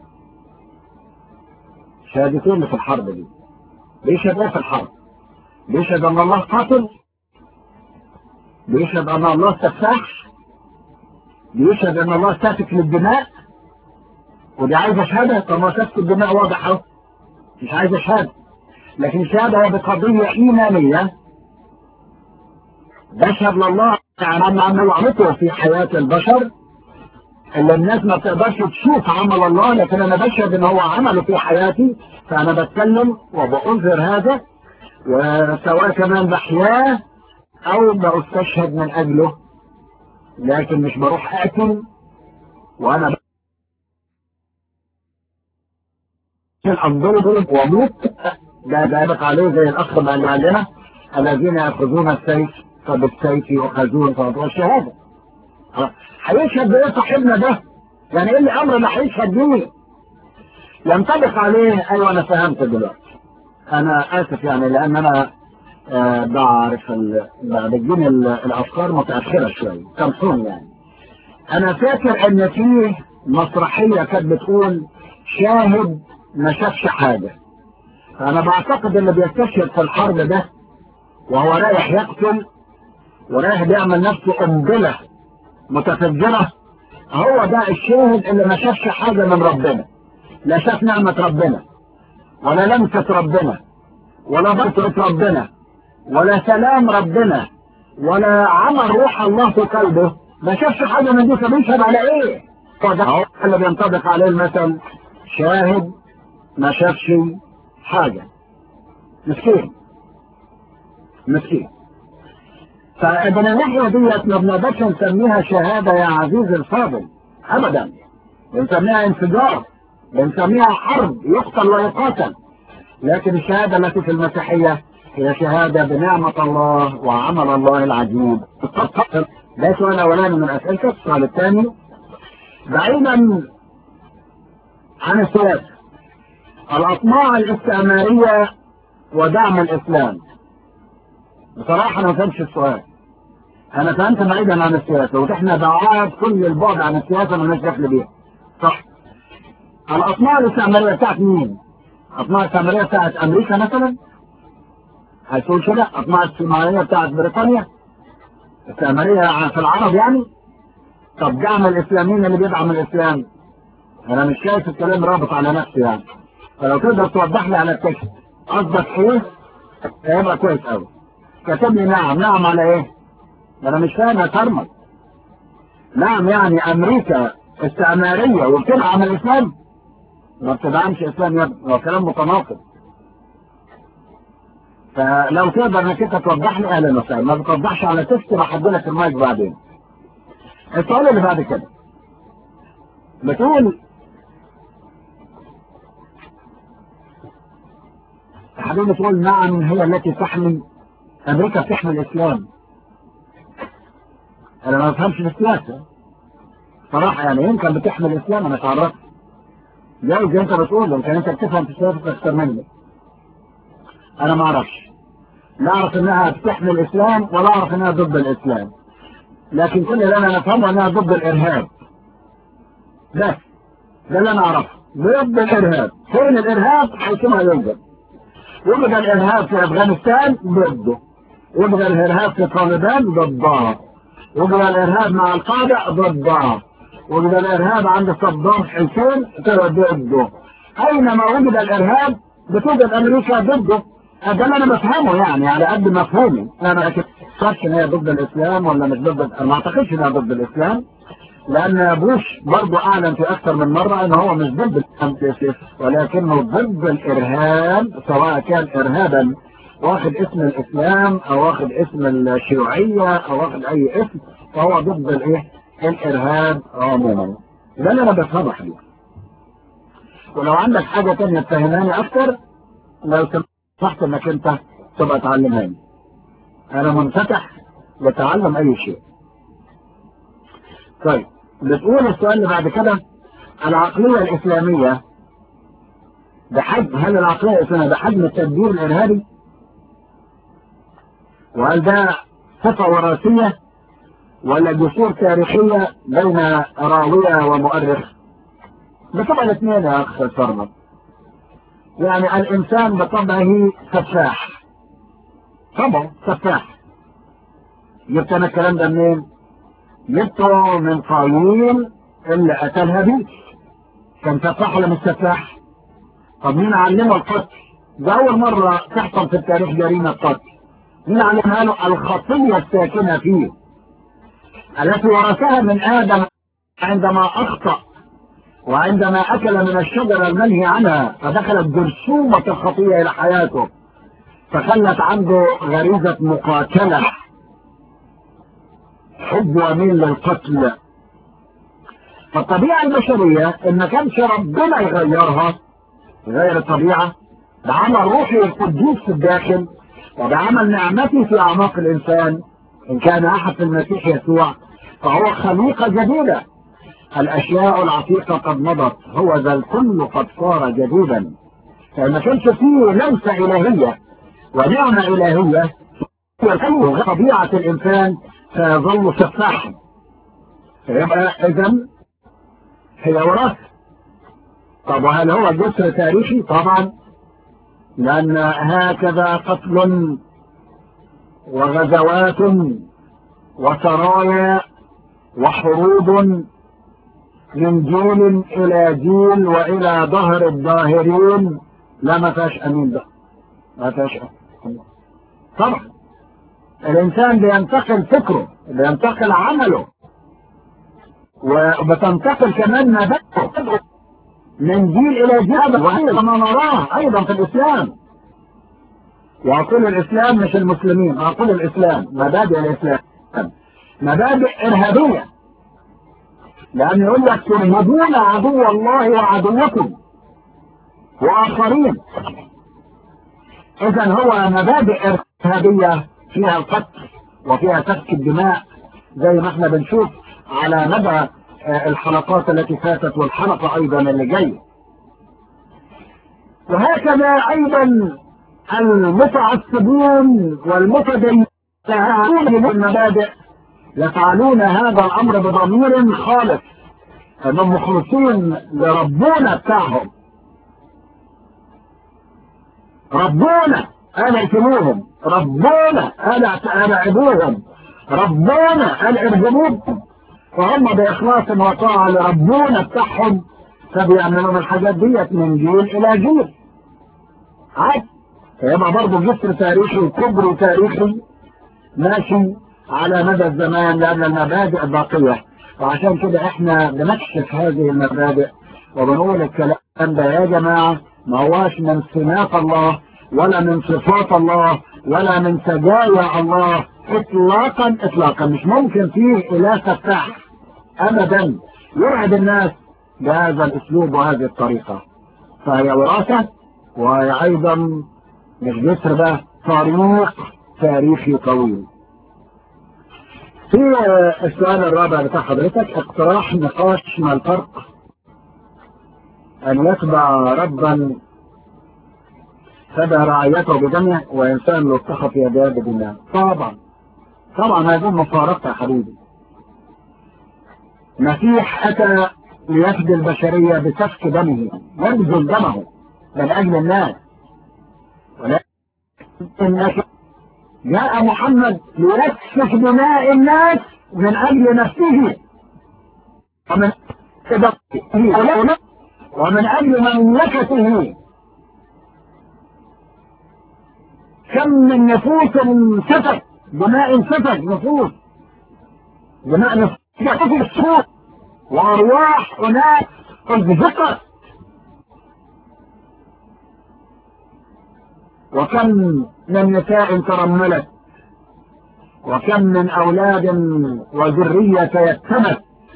شهادتين اللي في الحرب دي بيشهد ايه في الحرب بيشهد ان الله قاتل بيشهد ان الله سفاح بيشهد ان الله سافك للدماء ودي عايزه شهاده طب ما سفك الدماء واضح اهو مش عايزه شهاده لكن الشهاده هي بقضيه ايمانيه بشهد لله عن عن وعمته في حياه البشر اللي الناس ما بتقدرش تشوف عمل الله لكن انا بشهد ان هو عمله في حياتي فانا بتكلم وبأنذر هذا وسواء كمان بحياه او بستشهد من اجله لكن مش بروح اقتل وانا انضرب واموت ده ده عليه زي الاخ ما قال لنا الذين ياخذون السيف فبالسيف يؤخذون فهو الشهاده هيشهد بايه صاحبنا ده يعني ايه الامر اللي هيشهد بيه ينطبق عليه ايوه انا فهمت دلوقتي انا اسف يعني لان انا آه بعرف بتجيني الافكار متاخره شويه سامسون يعني انا فاكر ان في مسرحيه كانت بتقول شاهد ما شافش حاجه فانا بعتقد اللي بيستشهد في الحرب ده وهو رايح يقتل ورايح بيعمل نفسه قنبله متفجرة هو ده الشاهد اللي ما شافش حاجة من ربنا لا شاف نعمة ربنا ولا لمسة ربنا ولا بركة ربنا ولا سلام ربنا ولا عمل روح الله في قلبه ما شافش حاجة من دي فبيشهد على ايه فده اللي بينطبق عليه المثل شاهد ما شافش حاجة مسكين مسكين فمن الناحية ديت ما بنقدرش نسميها شهادة يا عزيزي الفاضل أبدا بنسميها انفجار بنسميها حرب يقتل ويقاتل لكن الشهادة التي في المسيحية هي شهادة بنعمة الله وعمل الله العجيب ده سؤال أولاني من أسئلتك السؤال الثاني بعيدا عن السياسة الأطماع الاستعمارية ودعم الإسلام بصراحة أنا ما فهمتش السؤال أنا فهمت بعيدا عن السياسة وإحنا بعاد كل البعد عن السياسة ما لناش دخل بيها صح الأطماع الاستعمارية بتاعت مين؟ الأطماع الاستعمارية بتاعت أمريكا مثلا؟ هتقول كده أطماع الاستعمارية بتاعت بريطانيا؟ استعمارية في العرب يعني؟ طب دعم الإسلاميين اللي بيدعم الإسلام أنا مش شايف الكلام رابط على نفسي يعني فلو تقدر توضح لي على التكست قصدك إيه؟ هيبقى كويس أوي كتب لي نعم نعم على إيه؟ أنا مش فاهم يا كرمل نعم يعني أمريكا استعمارية وبتدعم الإسلام ما بتدعمش إسلام يا ابني هو كلام متناقض فلو تقدر انك انت توضح لي اهلا وسهلا ما بتوضحش على تكست راح لك المايك بعدين السؤال اللي بعد كده بتقول حضرتك بتقول نعم هي التي تحمي امريكا بتحمي الاسلام انا ما بفهمش في السياسه صراحه يعني يمكن بتحمي الاسلام انا اتعرفت جاوز انت بتقول يمكن انت بتفهم في السياسه اكثر مني انا ما اعرفش لا اعرف انها بتحمي الاسلام ولا اعرف انها ضد الاسلام لكن كل اللي انا نفهمه انها ضد الارهاب بس ده اللي انا اعرفه ضد الارهاب فين الارهاب حيثما يوجد يبقى الارهاب في افغانستان ضده يبقى الارهاب في طالبان ضدها يبقى الارهاب مع القاعده ضدها وجد الارهاب عند صدام حسين ضده اينما وجد الارهاب بتوجد امريكا ضده ده اللي انا بفهمه يعني على قد مفهومي انا ما اعتقدش ان هي ضد الاسلام ولا مش ضد انا ما اعتقدش انها ضد الاسلام لان بوش برضه اعلن في اكثر من مره ان هو مش ضد الاسلام ولكنه ضد الارهاب سواء كان ارهابا واخد اسم الاسلام او واخد اسم الشيوعيه او واخد اي اسم فهو ضد الايه الارهاب عموما ده اللي انا بفهمه حبيبي ولو عندك حاجه ثانيه تفهماني اكتر لو سمحت انك انت تبقى تعلمهاني انا منفتح لتعلم اي شيء طيب بتقول السؤال اللي بعد كده العقلية الإسلامية بحجم هل العقلية الإسلامية بحجم التدبير الإرهابي؟ وهل ده صفة وراثية ولا جسور تاريخية بين راوية ومؤرخ؟ بطبع الاثنين يا أخ فرمت يعني الإنسان بطبعه سفاح طبعا سفاح جبت أنا الكلام ده منين؟ جبته من قايين اللي قتلها بيه كان سفاح ولا مش سفاح؟ طب مين علمه القتل؟ ده أول مرة تحصل في التاريخ جريمة قتل مين علمها له الخطية الساكنة فيه التي ورثها من آدم عندما أخطأ وعندما أكل من الشجرة المنهي عنها فدخلت جرثومة الخطية إلى حياته فخلت عنده غريزة مقاتلة حب وميل للقتل فالطبيعة البشرية إن ما كانش ربنا يغيرها غير الطبيعة ده عمل روحي القدوس في الداخل وده عمل نعمتي في أعماق الإنسان إن كان أحد في المسيح يسوع فهو خليقة جديدة الأشياء العتيقة قد مضت هو ذا الكل قد صار جديدا فما كانش فيه لمسة إلهية ونعمة إلهية هي طبيعة الإنسان سيظل سفاحا فيبقى إذا هي وراثة طب وهل هو جسر تاريخي؟ طبعا لأن هكذا قتل وغزوات وسرايا وحروب من جيل إلى جيل وإلى ظهر الظاهرين لا ما فيهاش أمين ده ما فيهاش أمين طبعا الإنسان بينتقل فكره بينتقل عمله وبتنتقل كمان مبادئه من جيل إلى جيل وأيضا ما نراه أيضا في الإسلام وأقول الإسلام مش المسلمين أقول الإسلام مبادئ الإسلام مبادئ إرهابية لأن يقول لك ترهبون عدو الله وعدوكم وآخرين إذا هو مبادئ إرهابية فيها القتل وفيها سفك الدماء زي ما احنا بنشوف على مدى الحلقات التي فاتت والحلقة أيضا اللي جاية وهكذا أيضا المتعصبون والمتدينون المبادئ يفعلون هذا الأمر بضمير خالص أنهم مخلصين لربنا بتاعهم ربنا أنا اعتموهم ربنا أنا أنا عبوهم ربنا أنا ارجموهم فهم بإخلاص وطاعة لربنا بتاعهم فبيعملون الحاجات ديت من جيل إلى جيل عاد يبقى برضه جسر تاريخي وكبر تاريخي ماشي على مدى الزمان لأن المبادئ باقية وعشان كده احنا بنكشف هذه المبادئ وبنقول الكلام ده يا جماعة ما هواش من صناف الله ولا من صفات الله ولا من سجايا الله اطلاقا اطلاقا مش ممكن فيه اله فتاح ابدا يرعب الناس بهذا الاسلوب وهذه الطريقة فهي وراثة وهي ايضا مش جسر بقى طريق تاريخي طويل في السؤال الرابع بتاع حضرتك اقتراح نقاش ما الفرق ان يتبع ربا تبع رعيته بدمه وانسان لو اتخذ يداه بدمه طبعا طبعا هذه مفارقة يا حبيبي مسيح اتى ليفدي البشرية بسفك دمه يبذل دمه من اجل الناس ولكن جاء محمد ليسفك دماء الناس من اجل نفسه ومن ومن اجل مملكته كم من نفوس سفك دماء سفك نفوس دماء نفوس الصوت وارواح اناس ازهقت وكم من نساء ترملت وكم من اولاد وذرية تيتمت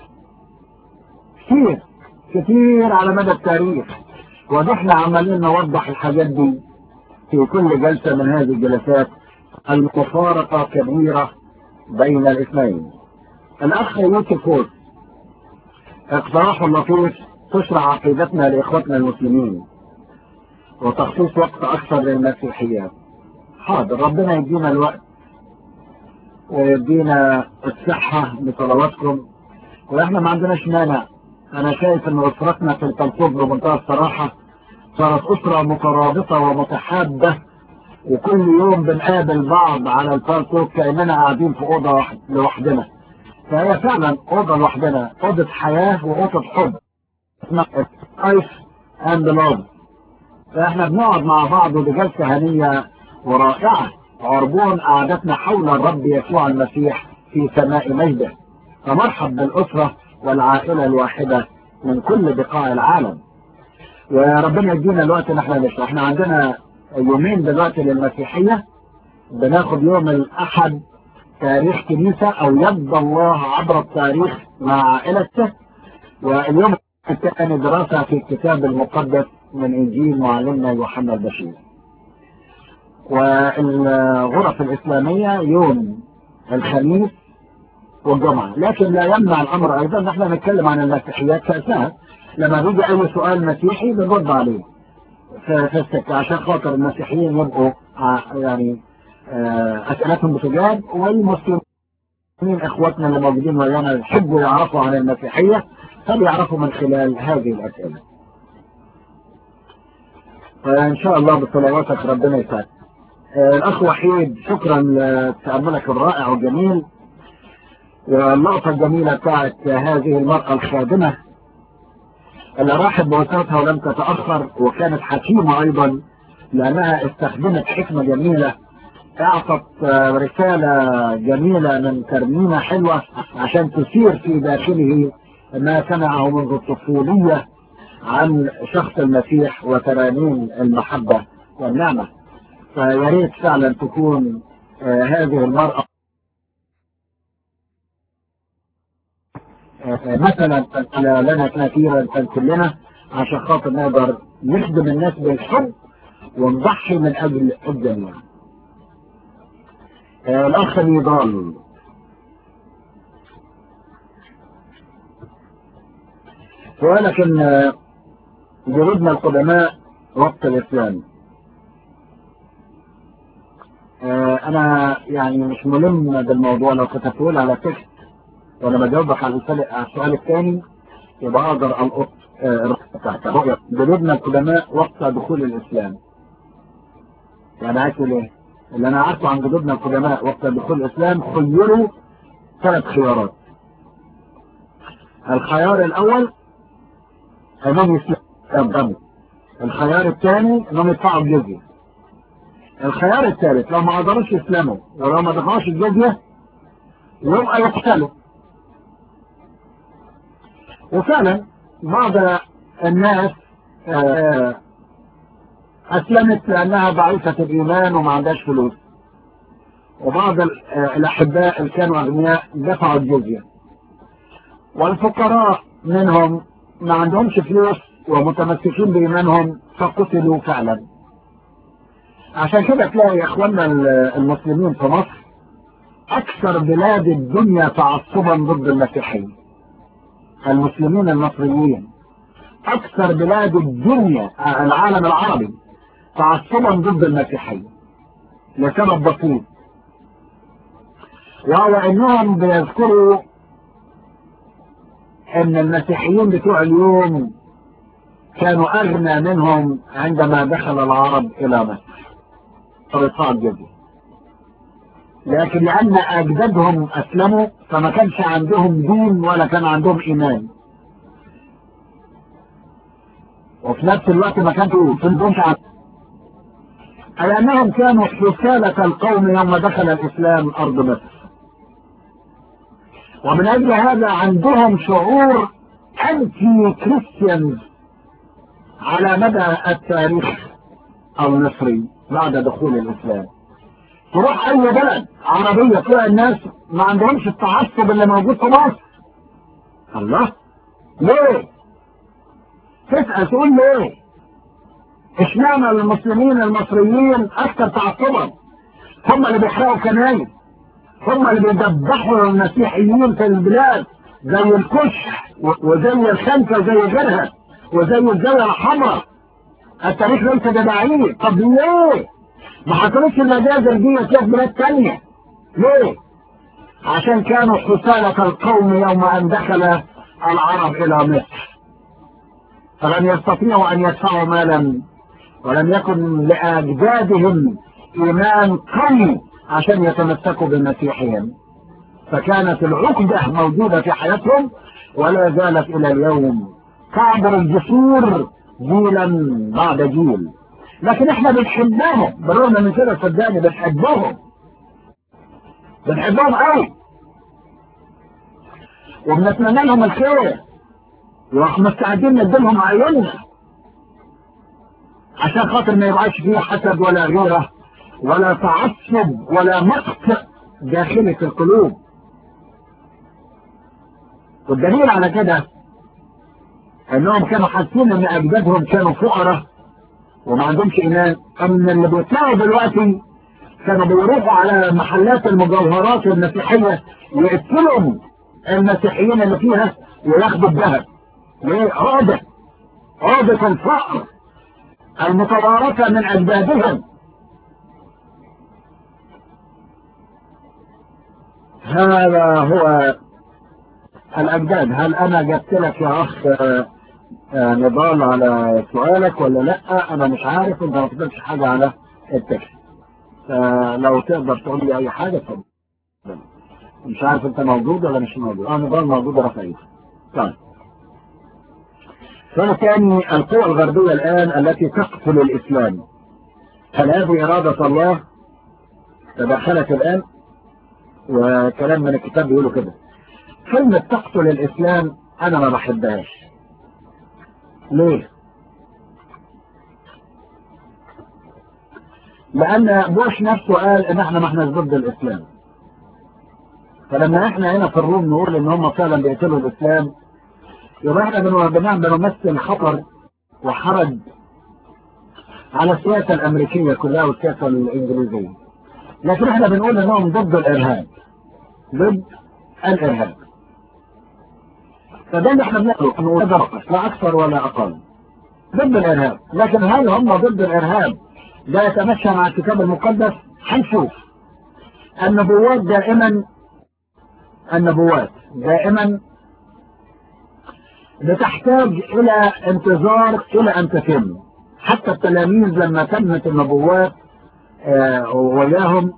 كثير كثير على مدى التاريخ ونحن عمالين نوضح الحاجات دي في كل جلسة من هذه الجلسات المفارقة كبيرة بين الاثنين الاخ يوسف فوز اقتراح لطيف تشرع عقيدتنا لاخوتنا المسلمين وتخصيص وقت اكثر للمسيحيات حاضر ربنا يدينا الوقت ويدينا الصحة بصلواتكم واحنا ما عندناش مانع انا شايف ان اسرتنا في التنفيذ بمنتهى الصراحة صارت اسرة مترابطة ومتحابة وكل يوم بنقابل بعض على الفالتوك كأننا قاعدين في اوضة واحد لوحدنا فهي فعلا اوضة لوحدنا اوضة حياة واوضة حب اسمها ايس اند لوف فاحنا بنقعد مع بعض بجلسة هنية ورائعة عربون قعدتنا حول الرب يسوع المسيح في سماء مجده فمرحب بالأسرة والعائلة الواحدة من كل بقاع العالم وربنا يدينا الوقت ان احنا نشرح احنا عندنا يومين دلوقتي للمسيحية بناخد يوم الأحد تاريخ كنيسة أو يد الله عبر التاريخ مع عائلته واليوم الثاني دراسة في الكتاب المقدس من إنجيل معلمنا يوحنا البشير والغرف الإسلامية يوم الخميس والجمعة لكن لا يمنع الأمر أيضا نحن نتكلم عن المسيحيات فأساس لما بيجي أي سؤال مسيحي بنرد عليه في السكة عشان خاطر المسيحيين يبقوا يعني أسئلتهم بتجاب والمسلمين إخواتنا اللي موجودين ويانا يحبوا يعرفوا عن المسيحية فبيعرفوا من خلال هذه الأسئلة فإن شاء الله بصلواتك ربنا يسعدك الأخ وحيد شكرا لتأملك الرائع والجميل واللقطة الجميلة بتاعت هذه المرأة الخادمة اللي راحت بوساطها ولم تتأخر وكانت حكيمة أيضا لأنها استخدمت حكمة جميلة اعطت رسالة جميلة من ترميمة حلوة عشان تثير في داخله ما سمعه منذ الطفولية عن شخص المسيح وترانيم المحبة والنعمة فياريت فعلا تكون هذه المرأة مثلا لنا كثيرا كلنا عشان خاطر نقدر نخدم الناس بالحب ونضحي من اجل الجميع الاخ نضال ولكن جهودنا القدماء وقت الإسلام آه، أنا يعني مش ملم بالموضوع لو كتبته لي على تكست وأنا بجاوبك على السؤال على السؤال الثاني يبقى أقدر ألقط آه، الرقم بتاعتها جدودنا القدماء وقت دخول الإسلام يعني عايز تقول إيه؟ اللي أنا عارفه عن جدودنا القدماء وقت دخول الإسلام خيروا ثلاث خيارات الخيار الأول أنهم يسلموا الخيار الثاني أنهم يدفعوا الجزية الخيار الثالث لو ما قدروش يسلموا ولو ما دفعوش الجزية يبقى يقتلوا وفعلا بعض الناس آه، أسلمت لأنها ضعيفة الإيمان وما عندهاش فلوس وبعض ال- آه، الأحباء اللي كانوا أغنياء دفعوا الجزية والفقراء منهم ما عندهمش فلوس ومتمسكين بإيمانهم فقتلوا فعلا عشان كده تلاقي يا إخواننا ال- المسلمين في مصر أكثر بلاد الدنيا تعصبا ضد المسيحيين المسلمين المصريين أكثر بلاد الدنيا آه، العالم العربي تعصبا ضد المسيحيين لسبب بسيط وهو انهم بيذكروا ان المسيحيين بتوع اليوم كانوا اغنى منهم عندما دخل العرب الى مصر فرفاع الجزية لكن لان اجدادهم اسلموا فما كانش عندهم دين ولا كان عندهم ايمان وفي نفس الوقت ما كانوا في الدنيا عن- على انهم كانوا حسالة القوم يوم دخل الاسلام ارض مصر ومن اجل هذا عندهم شعور انتي كريستيانز على مدى التاريخ المصري بعد دخول الاسلام تروح اي بلد عربية تلاقي الناس ما عندهمش التعصب اللي موجود في مصر الله ليه تسأل تقول ليه اشمعنى المسلمين المصريين اكثر تعصبا هم اللي بيحرقوا كنايس هم اللي بيدبحوا المسيحيين في البلاد زي الكشح و- وزي الخنكة وزي غيرها وزي الزاوية الحمراء التاريخ ليس ببعيد طب ليه؟ ما حصلتش المجازر دي في بلاد تانية ليه؟ عشان كانوا حسالة القوم يوم ان دخل العرب الى مصر فلم يستطيعوا ان يدفعوا مالا ولم يكن لاجدادهم ايمان قوي عشان يتمسكوا بمسيحهم فكانت العقدة موجودة في حياتهم ولا زالت الى اليوم تعبر الجسور جيلا بعد جيل لكن احنا بنحبهم بالرغم من كده صدقني بنحبهم بنحبهم قوي وبنتمنى لهم الخير واحنا مستعدين نديلهم عيوننا عشان خاطر ما يبقاش فيه حسد ولا غيره ولا تعصب ولا مقت داخلي في القلوب والدليل على كده انهم كانوا حاسين ان اجدادهم كانوا فقراء وما عندهمش ايمان ان اللي بيطلعوا دلوقتي كانوا بيروحوا على محلات المجوهرات المسيحية يقتلوا المسيحيين اللي فيها وياخدوا الذهب ليه عقدة عقدة الفقر المتوارثة من أجدادهم هذا هو الأجداد هل أنا جبت لك يا أخ آه، آه، نضال على سؤالك ولا لا أنا مش عارف أنت ما تقدرش حاجة على التكست فلو تقدر تقول لي أي حاجة اتفضل مش عارف أنت موجود ولا مش موجود أه نضال موجود رفعيه طيب السؤال الثاني القوى الغربية الآن التي تقتل الإسلام هل هذه إرادة الله تدخلت الآن وكلام من الكتاب بيقولوا كده كلمة تقتل الإسلام أنا ما بحبهاش ليه؟ لأن بوش نفسه قال إن إحنا ما إحناش ضد الإسلام فلما إحنا هنا في الروم نقول إن هم فعلا بيقتلوا الإسلام يبقى إحنا بنو- بنعمل بنمثل خطر وحرج على السياسة الأمريكية كلها والسياسة الإنجليزية لكن إحنا بنقول إنهم ضد الإرهاب ضد ضد الارهاب لكن هل هم ضد الارهاب ده يتمشى مع الكتاب المقدس هنشوف النبوات دائما النبوات دائما بتحتاج الى انتظار الى ان تتم حتى التلاميذ لما تمت النبوات آه وياهم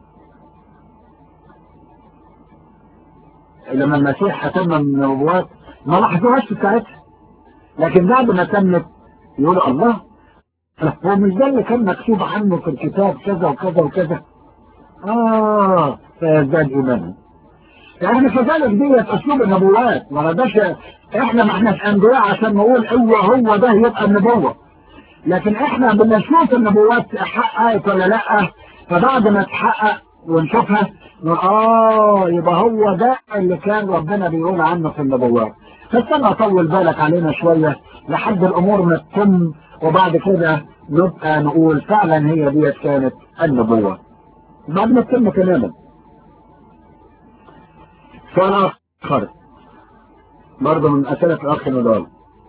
لما المسيح اتم النبوات ما لاحظوهاش في ساعتها لكن بعد ما تمت يقولوا الله هو مش ده اللي كان مكتوب عنه في الكتاب كذا وكذا وكذا اه فيزداد ايمانا يعني كذلك ديت اسلوب النبوات ما نقدرش احنا ما احناش انبياء عشان نقول ايوه هو ده يبقى النبوه لكن احنا بنشوف النبوات حققت ولا لا فبعد ما تحقق ونشوفها نقول اه يبقى هو ده اللي كان ربنا بيقول عنه في النبوات فاستنى اطول بالك علينا شويه لحد الامور ما تتم وبعد كده نبقى نقول فعلا هي ديت كانت النبوه بعد ما تتم تماما سؤال اخر برضه من اسئله الاخ نضال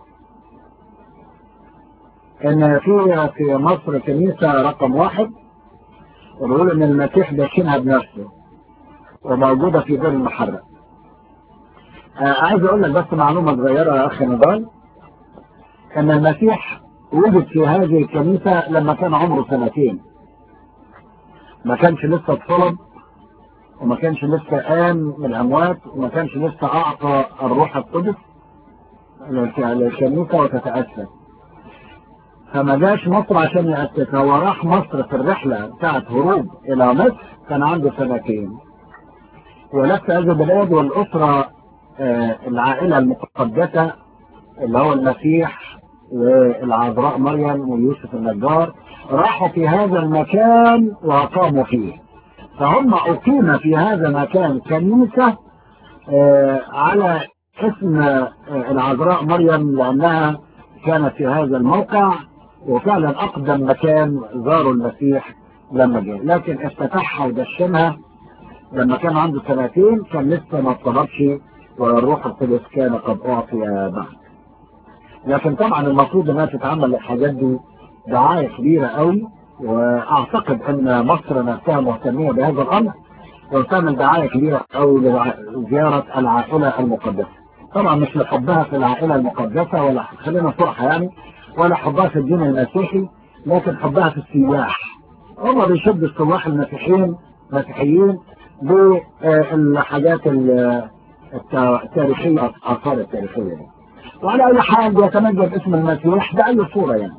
ان في في مصر كنيسه رقم واحد وبيقول ان المسيح داشنها بنفسه وموجوده في دير المحرق آه عايز اقول لك بس معلومه صغيره يا اخي نضال ان المسيح وجد في هذه الكنيسه لما كان عمره سنتين ما كانش لسه اتصلب وما كانش لسه قام من الاموات وما كانش لسه اعطى الروح القدس للكنيسه وتتاسس فما جاش مصر عشان يأسسها هو راح مصر في الرحلة بتاعت هروب إلى مصر كان عنده سنتين ولف هذه البلاد والأسرة آه العائلة المقدسة اللي هو المسيح والعذراء مريم ويوسف النجار راحوا في هذا المكان وأقاموا فيه فهم أقيم في هذا المكان كنيسة آه على اسم آه العذراء مريم لأنها كانت في هذا الموقع وفعلا أقدم مكان زاروا المسيح لما جاء لكن افتتحها ودشنها لما كان عنده سنتين كان لسه ما اتصلبش والروح القدس كان قد أعطي بعد لكن طبعا المفروض انها تتعمل الحاجات دي دعاية كبيرة قوي واعتقد ان مصر نفسها مهتمية بهذا الامر وتعمل دعاية كبيرة قوي لزيارة العائلة المقدسة طبعا مش لحبها في العائلة المقدسة ولا خلينا صراحة يعني ولا حبها في الدين المسيحي لكن حبها في السياح هم بيشد السواح المسيحيين مسيحيين بالحاجات التاريخية الآثار التاريخية دي. وعلى أي حال بيتمجد اسم المسيح بأي صورة يعني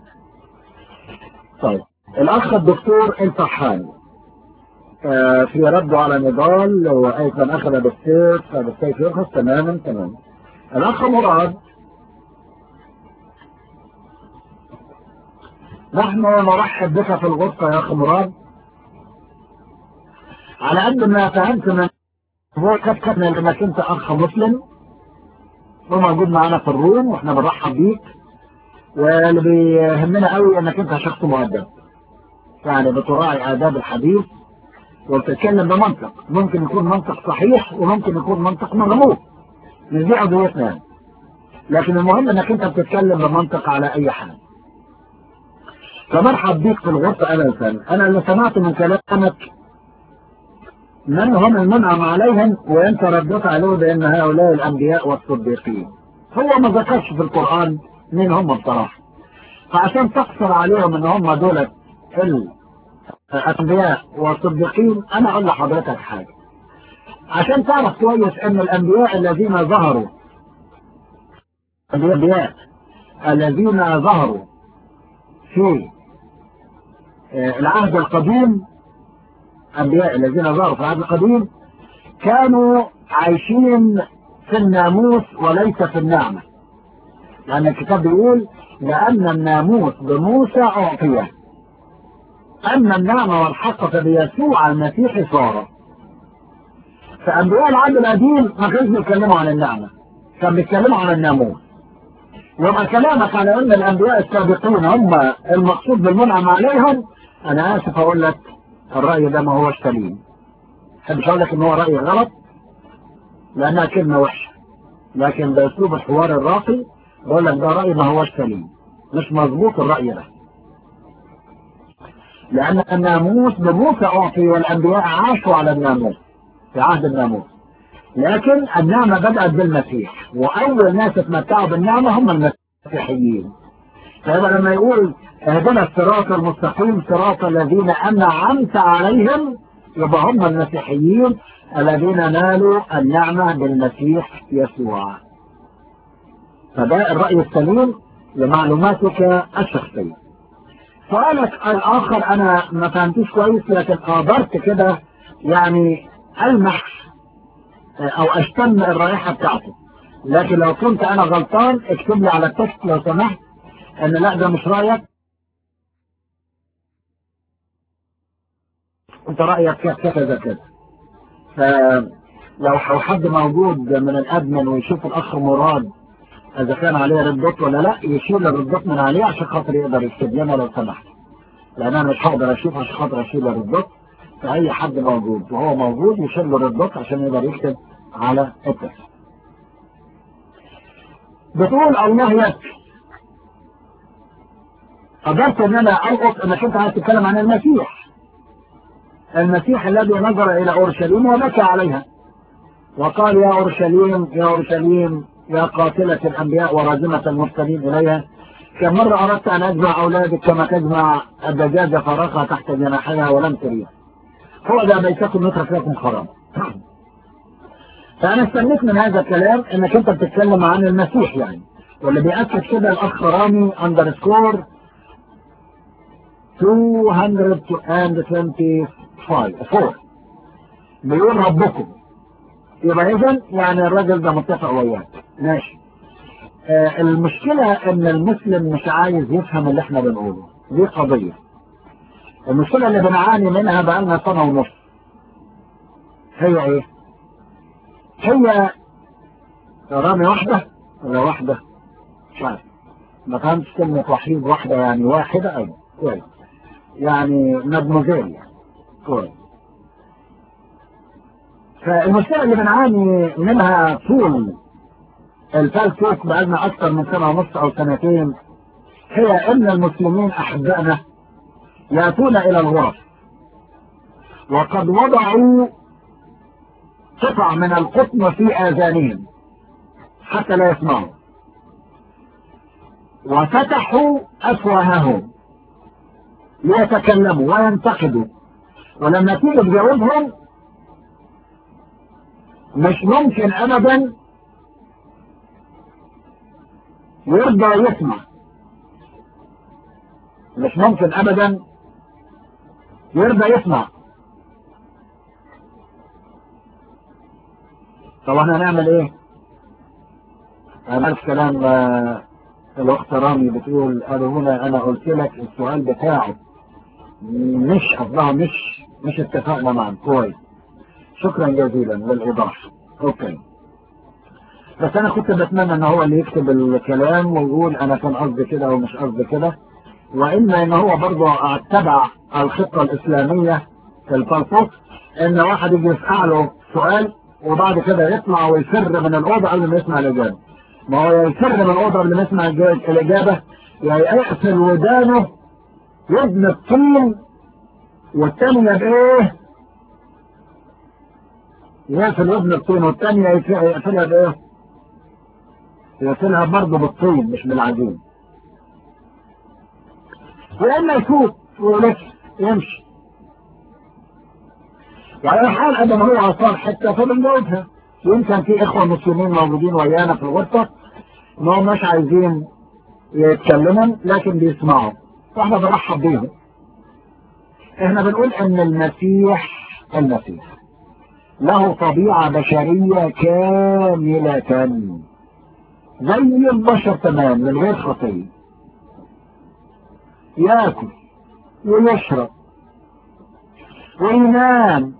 طيب الأخ الدكتور الفحان آه في رده على نضال وأيضا أخذ بالسيف فبالسيف يرخص تماما تماما الأخ مراد نحن نرحب بك في الغرفة يا أخي مراد على قد ما فهمت من هو كتبنا انك انت اخ مسلم وموجود معانا في الروم واحنا بنرحب بيك واللي بيهمنا قوي انك انت شخص مؤدب يعني بتراعي آداب الحديث وبتتكلم بمنطق ممكن يكون منطق صحيح وممكن يكون منطق مغلوط مش دي قضيتنا يعني لكن المهم انك انت بتتكلم بمنطق على اي حال فمرحب بيك في الغرفة أنا أنا اللي سمعت من كلامك من هم المنعم عليهم وانت ردت عليه بان هؤلاء الانبياء والصديقين هو ما ذكرش في القرآن مين هم بصراحة فعشان تقصر عليهم ان هم دول الانبياء والصديقين انا اقول لحضرتك حاجة عشان تعرف كويس ان الانبياء الذين ظهروا الانبياء الذين ظهروا في العهد القديم الأنبياء الذين ظهروا في العهد القديم كانوا عايشين في الناموس وليس في النعمة لأن الكتاب بيقول لأن الناموس بموسى أعطيه أما النعمة والحق فبيسوع المسيح صار فأنبياء العهد القديم ما كانوش بيتكلموا عن النعمة كانوا بيتكلموا عن الناموس يبقى كلامك على أن الأنبياء السابقين هم المقصود بالمنعم عليهم أنا آسف أقول لك الرأي ده ما هوش سليم مش أقول لك إن هو رأي غلط لأنها كلمة وحشة لكن بأسلوب الحوار الراقي بقول لك ده رأي ما هوش سليم مش مظبوط الرأي ده لأن الناموس بموسى أعطي والأنبياء عاشوا على الناموس في عهد الناموس لكن النعمة بدأت بالمسيح وأول ناس اتمتعوا بالنعمة هم المسيحيين فيبقى لما يقول اهدنا الصراط المستقيم صراط الذين أنعمت عليهم يبقى هم المسيحيين الذين نالوا النعمة بالمسيح يسوع فده الرأي السليم لمعلوماتك الشخصية سؤالك الآخر أنا ما فهمتوش كويس لكن قدرت كده يعني ألمح أو أشتم الرائحة بتاعته لكن لو كنت أنا غلطان اكتب لي على التكست لو سمحت أن لا ده مش رأيك أنت رأيك كذا كذا كذا فلو حد موجود من الأدمن ويشوف الأخ مراد إذا كان عليه ردات ولا لا يشيل الردات من عليه عشان خاطر يقدر يكتب لنا لو سمحت لأن أنا مش هقدر أشوف عشان خاطر أشيل الردات فأي حد موجود وهو موجود يشيل له الردات عشان يقدر يكتب على التكست بتقول الله يكفي قدرت ان انا القط انك انت عايز تتكلم عن المسيح المسيح الذي نظر الى اورشليم وبكى عليها وقال يا اورشليم يا اورشليم يا قاتلة الانبياء ورازمة المرسلين اليها كم مرة اردت ان اجمع اولادك كما تجمع الدجاجة فراقها تحت جناحيها ولم تريد هو ده بيتكم نترك لكم خراب فانا استنيت من هذا الكلام انك انت بتتكلم عن المسيح يعني واللي بيأكد كده الاخ رامي اندرسكور 225 بيقول ربكم يبقى اذا يعني الراجل ده متفق وياك ماشي آه المشكلة ان المسلم مش عايز يفهم اللي احنا بنقوله دي قضية المشكلة اللي بنعاني منها بقالنا سنة ونص هي ايه هي رامي واحدة ولا واحدة مش عارف ما فهمتش كلمة وحيد واحدة يعني واحدة ايوه كويس يعني مدموزيل يعني كويس فالمشكلة اللي بنعاني منها طول الفلسفة بقالنا أكثر من سنة ونص أو سنتين هي أن المسلمين أحبائنا يأتون إلى الغرف وقد وضعوا قطع من القطن في آذانهم حتى لا يسمعوا وفتحوا أفواههم ليتكلموا وينتقدوا ولما تيجي تجاوبهم مش ممكن ابدا يرضى يسمع مش ممكن ابدا يرضى يسمع طبعا هنعمل ايه عملت كلام الاخت رامي بتقول قالوا هنا انا قلت لك السؤال بتاعه مش قصدها مش مش اتفقنا معا كويس شكرا جزيلا للايضاح اوكي بس انا كنت بتمنى ان هو اللي يكتب الكلام ويقول انا كان قصدي كده ومش قصدي كده واما ان هو برضه اتبع الخطة الاسلامية في الفلسفة ان واحد يجي يسأله سؤال وبعد كده يطلع ويفر من الاوضه قبل ما يسمع الاجابه ما هو يفر من الاوضه قبل ما يسمع الاجابه يعني يقفل ودانه يبني الطين والثانية بايه يقفل ودن الطين والثانية يقفلها بايه يقفلها برضه بالطين مش بالعجين واما يفوت ويلف يمشي وعلى حال ادم هو اصاب حتى فبنجاوبها يمكن في اخوة مسلمين موجودين ويانا في الغرفة ما هماش عايزين يتكلموا لكن بيسمعوا فاحنا بنرحب بيهم احنا بنقول ان المسيح المسيح له طبيعة بشرية كاملة زي البشر تمام من غير خطية ياكل ويشرب وينام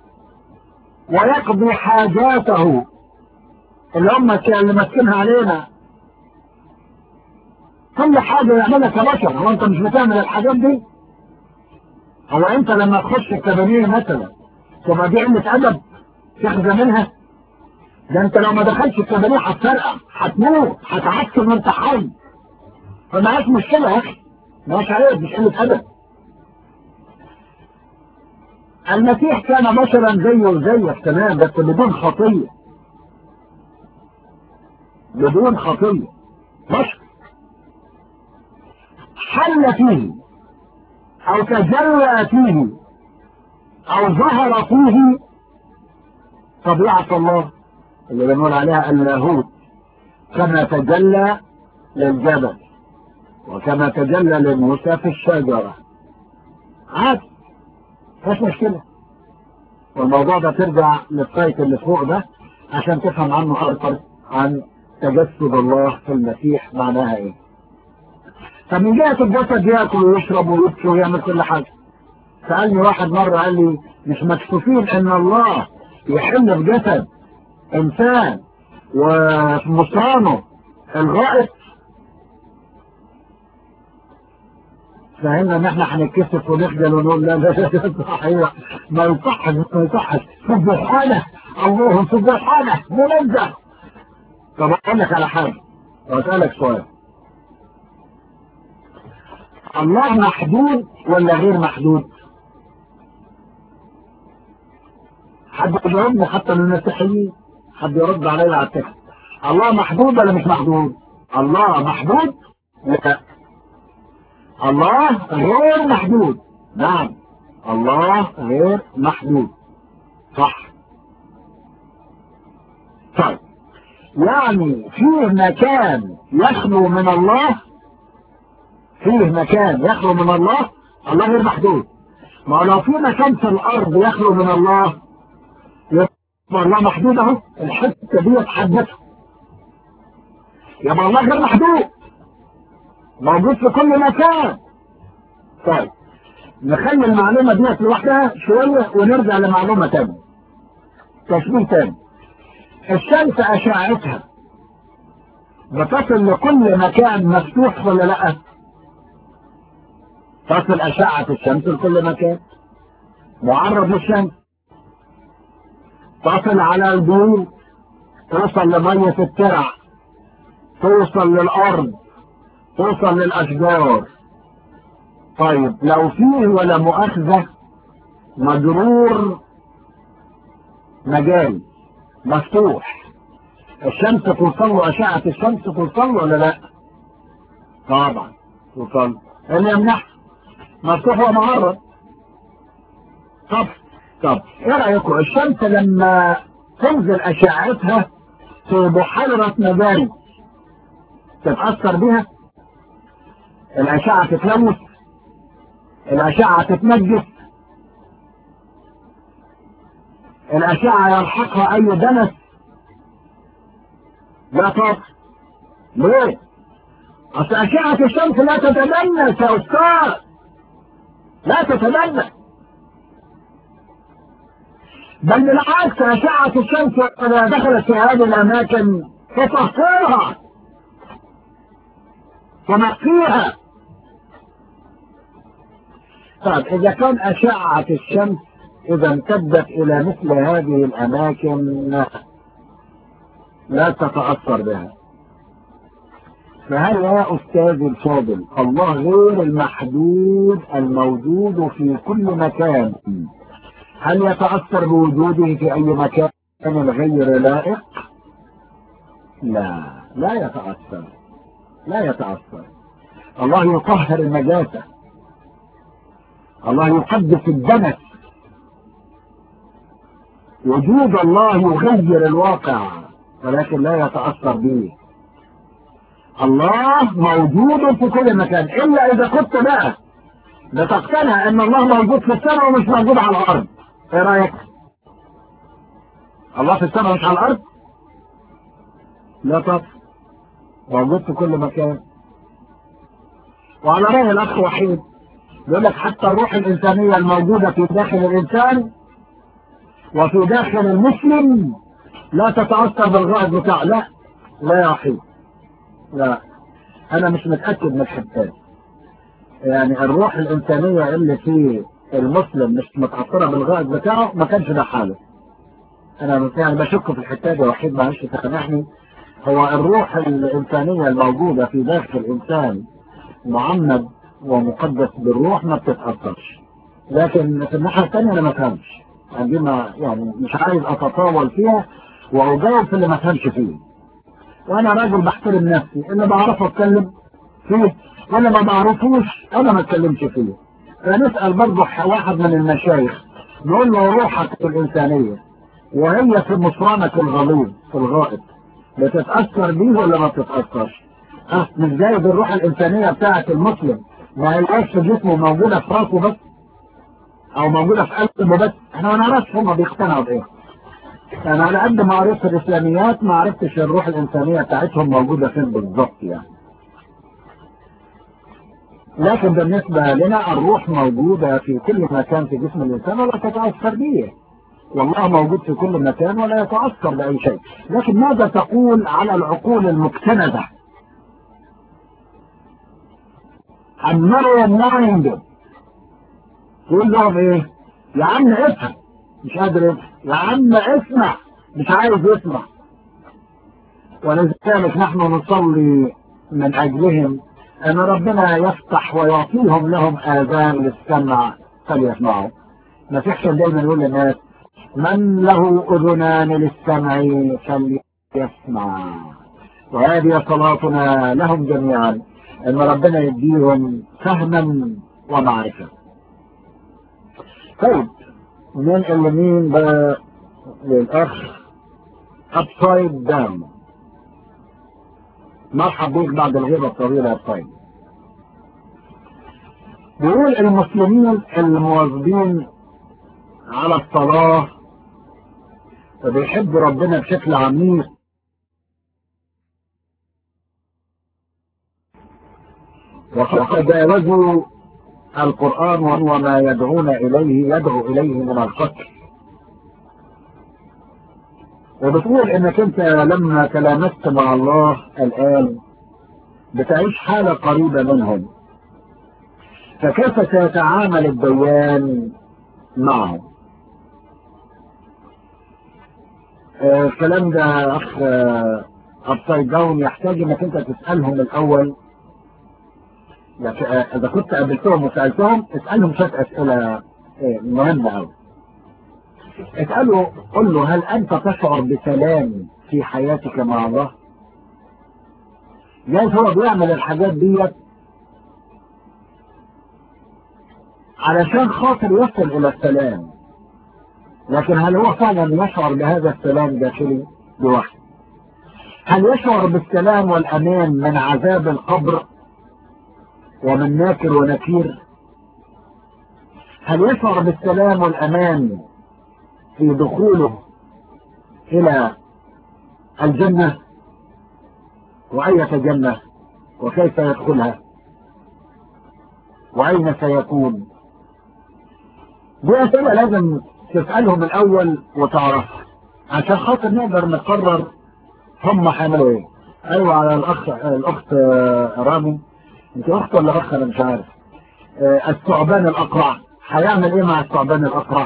ويقضي حاجاته اللي هم اللي ماسكينها علينا كل حاجة يعملها كبشر هو انت مش بتعمل الحاجات دي هو انت لما تخش الكباريه مثلا تبقى دي قلة ادب تخزى منها ده انت لو ما دخلتش الكباريه هتفرقع هتموت هتعكس وانت حي فمعاش مشكلة يا أخي ماشي عيب مش قلة أدب المسيح كان بشرا زيه وزيك تمام بس بدون خطية بدون خطية بشر حل فيه أو تجلى فيه أو ظهر فيه طبيعة الله اللي بنقول عليها اللاهوت كما تجلى للجبل وكما تجلى لموسى في الشجرة عادي مفيش مشكلة والموضوع ده ترجع للسايت اللي فوق ده عشان تفهم عنه أكتر عن تجسد الله في المسيح معناها ايه فمن جهة الجسد ياكل ويشرب ويبكي ويعمل كل حاجة سألني واحد مرة قال لي مش مكسوفين ان الله يحل بجسد انسان وفي مصرانه الغائط فهمنا ان احنا هنتكسف ونخجل ونقول لا لا لا صحيح ما يصحش ما يصحش سبحانه اللهم سبحانه منزه طب اقول لك على حاجه واسالك سؤال الله محدود ولا غير محدود؟ حد يجاوبني حتى من المسيحيين حد يرد عليا على التكست الله محدود ولا مش محدود؟ الله محدود؟ لا الله غير محدود نعم الله غير محدود صح طيب يعني فيه مكان يخلو من الله فيه مكان يخلو من الله الله غير محدود ما لو في مكان في الارض يخلو من الله يبقى الله محدود اهو الحته دي تحدثه يبقى الله غير محدود موجود في كل مكان طيب نخلي المعلومة ديت لوحدها شوية ونرجع لمعلومة تانية تشبيه تاني الشمس أشعتها بتصل لكل مكان مفتوح ولا لا تصل أشعة الشمس لكل مكان معرض للشمس تصل على البيوت توصل لمية الترع توصل للأرض توصل للأشجار طيب لو فيه ولا مؤاخذة مجرور مجال مفتوح الشمس توصل له أشعة الشمس توصل له ولا لا؟ طبعا توصل اللي يمنعها مفتوح ومعرض طب طب ايه رأيكم الشمس لما تنزل أشعتها في بحيرة مجاري تتأثر بها الأشعة تتلوث الأشعة تتنجس الأشعة يلحقها أي دنس لا طب ليه؟ أصل أشعة الشمس لا تتدنس يا أستاذ لا تتدنس بل بالعكس أشعة الشمس إذا دخلت في هذه الأماكن تطهرها تنقيها طيب إذا كان أشعة الشمس إذا امتدت إلى مثل هذه الأماكن لا تتأثر بها فهل يا أستاذ الفاضل الله غير المحدود الموجود في كل مكان هل يتأثر بوجوده في أي مكان غير لائق؟ لا لا يتأثر لا يتأثر الله يطهر النجاسة الله يقدس الدنس وجود الله يغير الواقع ولكن لا يتأثر به الله موجود في كل مكان إلا إذا كنت بقى بتقتنع أن الله موجود في السماء ومش موجود على الأرض إيه رأيك؟ الله في السماء مش على الأرض؟ لا طب موجود في كل مكان وعلى رأي الأخ وحيد يقول لك حتى الروح الإنسانية الموجودة في داخل الإنسان وفي داخل المسلم لا تتأثر بالغائب بتاعه لا لا يا وحيد لا أنا مش متأكد من الحتات يعني الروح الإنسانية اللي في المسلم مش متأثرة بالغائب بتاعه ما كانش ده حاله أنا يعني بشك في الحتات دي وحيد معلش تسامحني هو الروح الإنسانية الموجودة في داخل الإنسان معمد ومقدس بالروح ما بتتأثرش لكن في الناحية الثانية أنا ما فهمش عندي ما يعني مش عايز أتطاول فيها وأجاوب في اللي ما فهمش فيه وأنا راجل بحترم نفسي اللي بعرفه أتكلم فيه واللي ما بعرفوش أنا ما أتكلمش فيه فنسأل برضه واحد من المشايخ نقول له روحك الإنسانية وهي في مصرانك الغليظ في الغائط بتتأثر بيه ولا ما بتتأثرش؟ أه مش زي بالروح الإنسانية بتاعة المسلم ما هيبقاش في جسمه موجودة في راسه بس أو موجودة في قلبه بس احنا ما نعرفش هما بيقتنعوا بإيه أنا على قد ما عرفت الإسلاميات ما عرفتش الروح الإنسانية بتاعتهم موجودة فين بالظبط يعني لكن بالنسبة لنا الروح موجودة في كل مكان في جسم الإنسان ولا تتأثر به والله موجود في كل مكان ولا يتأثر بأي شيء لكن ماذا تقول على العقول المكتنزة النار مايند تقول لهم ايه يا عم افهم مش قادر يفهم يا عم اسمع مش عايز يسمع ولذلك نحن نصلي من اجلهم ان ربنا يفتح ويعطيهم لهم اذان للسمع فليسمعوا ما فيش دايما يقول للناس من له اذنان للسمع فليسمع وهذه صلاتنا لهم جميعا ان ربنا يديهم فهما ومعرفة طيب ننقل لمين بقى للاخ upside down مرحب بيك بعد الغيبة الطويلة يا طيب بيقول المسلمين المواظبين على الصلاة وبيحبوا ربنا بشكل عميق وقد جاوزوا القرآن وهو ما يدعون إليه يدعو إليه من القتل وبتقول انك انت لما تلامست مع الله الآن بتعيش حالة قريبة منهم فكيف سيتعامل الديان معهم آه الكلام ده اخ ابسايد داون يحتاج انك انت تسألهم الاول لكن اذا كنت قابلتهم وسألتهم اسألهم شوية اسئلة مهمة اوي اسأله قل له هل انت تشعر بسلام في حياتك مع الله جايز هو بيعمل الحاجات ديت علشان خاطر يصل الى السلام لكن هل هو فعلا يشعر بهذا السلام داخلي لوحده هل يشعر بالسلام والامان من عذاب القبر ومن ناكر ونكير هل يشعر بالسلام والامان في دخوله الى الجنة وأية جنة وكيف يدخلها وأين سيكون دي أسئلة لازم تسألهم الأول وتعرفها عشان خاطر نقدر نقرر هم هيعملوا ايه ايوه على الاخ الاخت رامي انت اخت ولا اخ انا مش عارف الثعبان الاقرع هيعمل ايه مع الثعبان الاقرع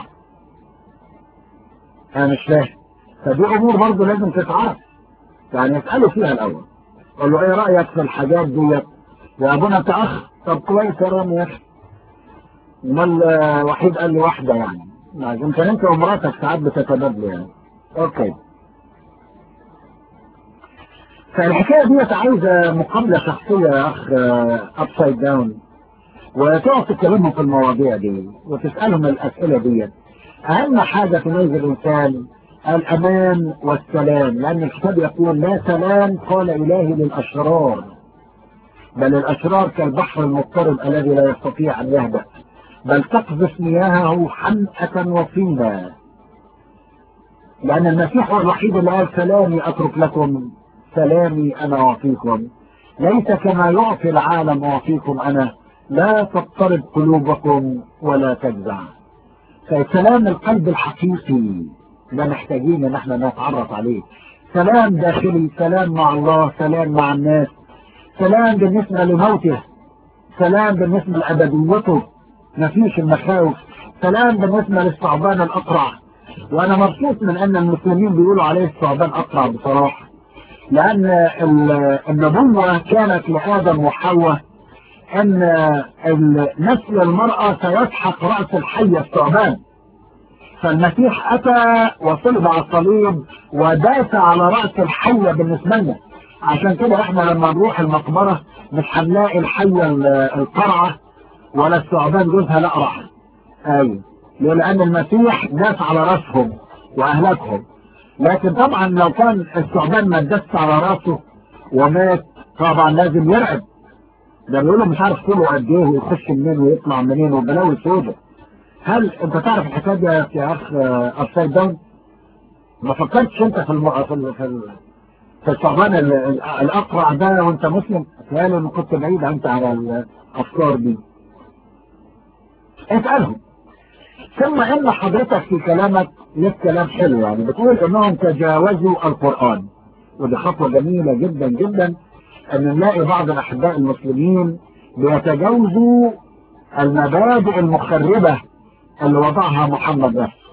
انا مش فاهم فدي امور برضه لازم تتعرف يعني اساله فيها الاول قول له ايه رايك في الحاجات ديت يا ابونا انت اخ طب كويس يا رامي يا اخي امال وحيد قال لي واحده يعني يمكن انت ومراتك ساعات بتتبادلوا يعني اوكي فالحكايه ديت عايزه مقابله شخصيه يا اخ ابسايد داون وتقعد تكلمهم في المواضيع دي وتسالهم الاسئله ديت اهم حاجه تميز الانسان الامان والسلام لان الكتاب يقول لا سلام قال الهي للاشرار بل الاشرار كالبحر المضطرب الذي لا يستطيع ان يهدأ بل تقذف مياهه حمأة وطينا لأن المسيح هو الوحيد اللي قال سلامي أترك لكم سلامي أنا أعطيكم ليس كما يعطي العالم أعطيكم أنا لا تضطرب قلوبكم ولا تجزع فسلام القلب الحقيقي ده محتاجين ان احنا نتعرف عليه سلام داخلي سلام مع الله سلام مع الناس سلام بالنسبة لموته سلام بالنسبة لأبديته مفيش المخاوف سلام بالنسبة للثعبان الأقرع وأنا مبسوط من أن المسلمين بيقولوا عليه الثعبان أقرع بصراحة لأن النبوة كانت لآدم وحواء ان ال- نسل المرأة سيسحق رأس الحية الثعبان فالمسيح اتى وصلب على الصليب وداس على رأس الحية بالنسبة لنا عشان كده احنا لما نروح المقبرة مش هنلاقي الحية ال- القرعة ولا الثعبان جوزها لا راح ايوه ليه؟ لان المسيح داس على راسهم واهلكهم لكن طبعا لو كان الثعبان ما داس على راسه ومات طبعا لازم يرعب ده بيقولوا مش عارف طوله قد ايه ويخش منين ويطلع منين وبلاوي سودة هل انت تعرف الحكايه دي يا- يا اخ ابسايد داون؟ ما فكرتش انت في الم... في ال... في, ال... في الثعبان ال- ال- الاقرع ده وانت مسلم؟ قال ان كنت بعيد انت على الافكار دي. اسالهم ثم ان حضرتك في كلامك لك كلام حلو يعني بتقول انهم تجاوزوا القران ودي خطوه جميله جدا جدا ان نلاقي بعض الاحباء المسلمين بيتجاوزوا المبادئ المخربه اللي وضعها محمد نفسه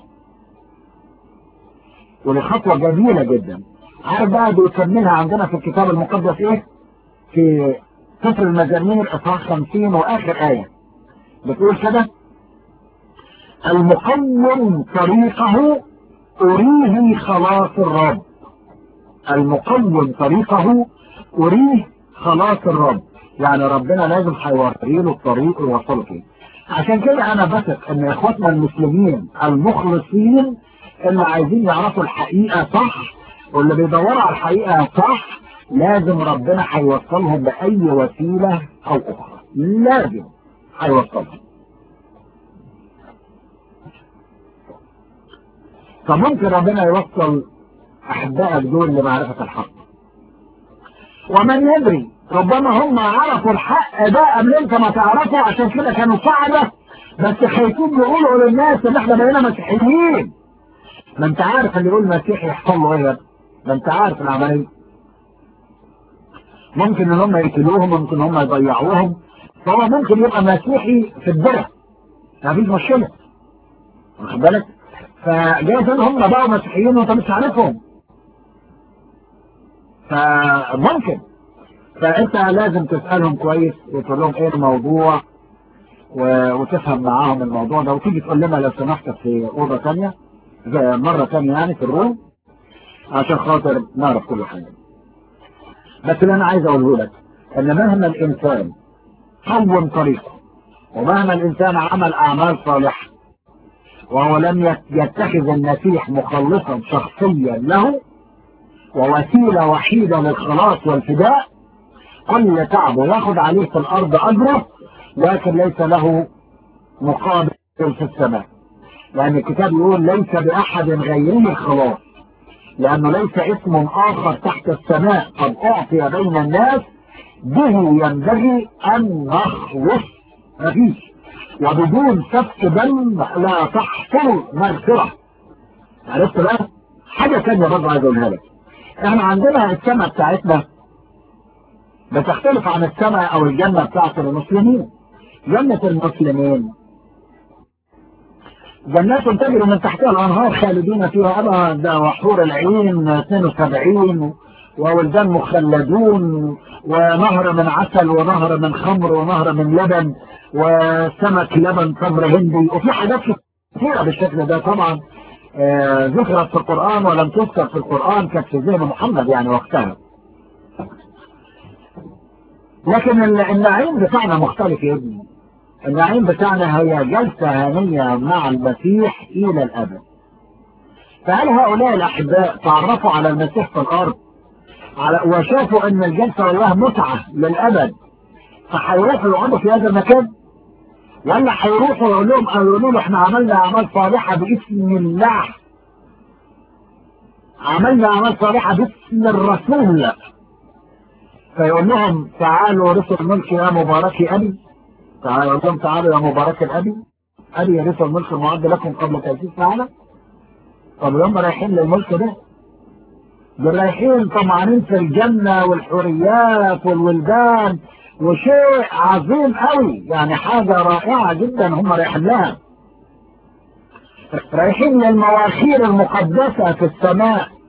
ودي خطوه جميله جدا عارف بقى بيسميها عندنا في الكتاب المقدس ايه؟ في سفر المزامير اصحاح 50 واخر ايه بتقول كده المقوم طريقه أريه خلاص الرب المقوم طريقه أريه خلاص الرب يعني ربنا لازم هيوري له الطريق ويوصله فيه عشان كده انا بثق ان اخواتنا المسلمين المخلصين اللي عايزين يعرفوا الحقيقة صح واللي بيدوروا على الحقيقة صح لازم ربنا هيوصلهم بأي وسيلة أو أخرى لازم هيوصلهم فممكن ربنا يوصل أحبائك دول لمعرفة الحق ومن يدري ربما هم عرفوا الحق ده قبل انت ما تعرفه عشان كده كانوا صعبة بس خايفين يقولوا للناس ان احنا بقينا مسيحيين ما انت عارف اللي يقول مسيحي يحصل له ايه ما انت عارف العملية ممكن ان هم يقتلوهم ممكن هم يضيعوهم فهو ممكن يبقى مسيحي في الدرع مفيش مشكلة واخد بالك فجايز ان هم بقوا مسيحيين وانت مش عارفهم فممكن فانت لازم تسألهم كويس وتقول لهم ايه الموضوع و... وتفهم معاهم الموضوع ده وتيجي تقول لنا لو سمحت في اوضه ثانيه مرة ثانيه يعني في الروم عشان خاطر نعرف كل حاجة بس اللي انا عايز اقوله لك ان مهما الانسان قوم طريقه ومهما الانسان عمل اعمال صالحة وهو لم يتخذ المسيح مخلصا شخصيا له ووسيلة وحيدة للخلاص والفداء كل تعبه ياخد عليه في الارض اجره لكن ليس له مقابل في السماء لان الكتاب يقول ليس باحد غيره الخلاص لانه ليس اسم اخر تحت السماء قد اعطي بين الناس به ينبغي ان نخلص مفيش وبدون سفك دم لا تحصل مغفرة عرفت بقى حاجة تانية برضه عايز اقولها لك احنا عندنا السماء بتاعتنا بتختلف عن السماء او الجنة بتاعت المسلمين جنة المسلمين جنات تجري من تحتها الانهار خالدين فيها ابدا وحور العين 72 وولدان مخلدون ونهر من عسل ونهر من خمر ونهر من لبن وسمك لبن تمر هندي وفي حاجات كثيرة بالشكل ده طبعا آه ذكرت في القرآن ولم تذكر في القرآن كانت في ذهن محمد يعني وقتها لكن النعيم بتاعنا مختلف يا ابني النعيم بتاعنا هي جلسة هنية مع المسيح إلى الأبد فهل هؤلاء الأحباء تعرفوا على المسيح في الأرض على وشافوا أن الجلسة والله متعة للأبد فهيروحوا يقعدوا في هذا المكان ولا هيروحوا يقول لهم يقولوا له احنا عملنا أعمال صالحة باسم الله عملنا أعمال صالحة باسم الرسول فيقول لهم تعالوا رسل الملك يا مبارك أبي تعالوا لهم تعالوا يا مبارك الأبي أبي يرث الملك المعد لكم قبل تأسيس العالم طب هم رايحين للملك ده دول رايحين طمعانين في الجنة والحريات والولدان وشيء عظيم قوي يعني حاجة رائعة جدا هم رايحين لها رايحين للمواخير المقدسة في السماء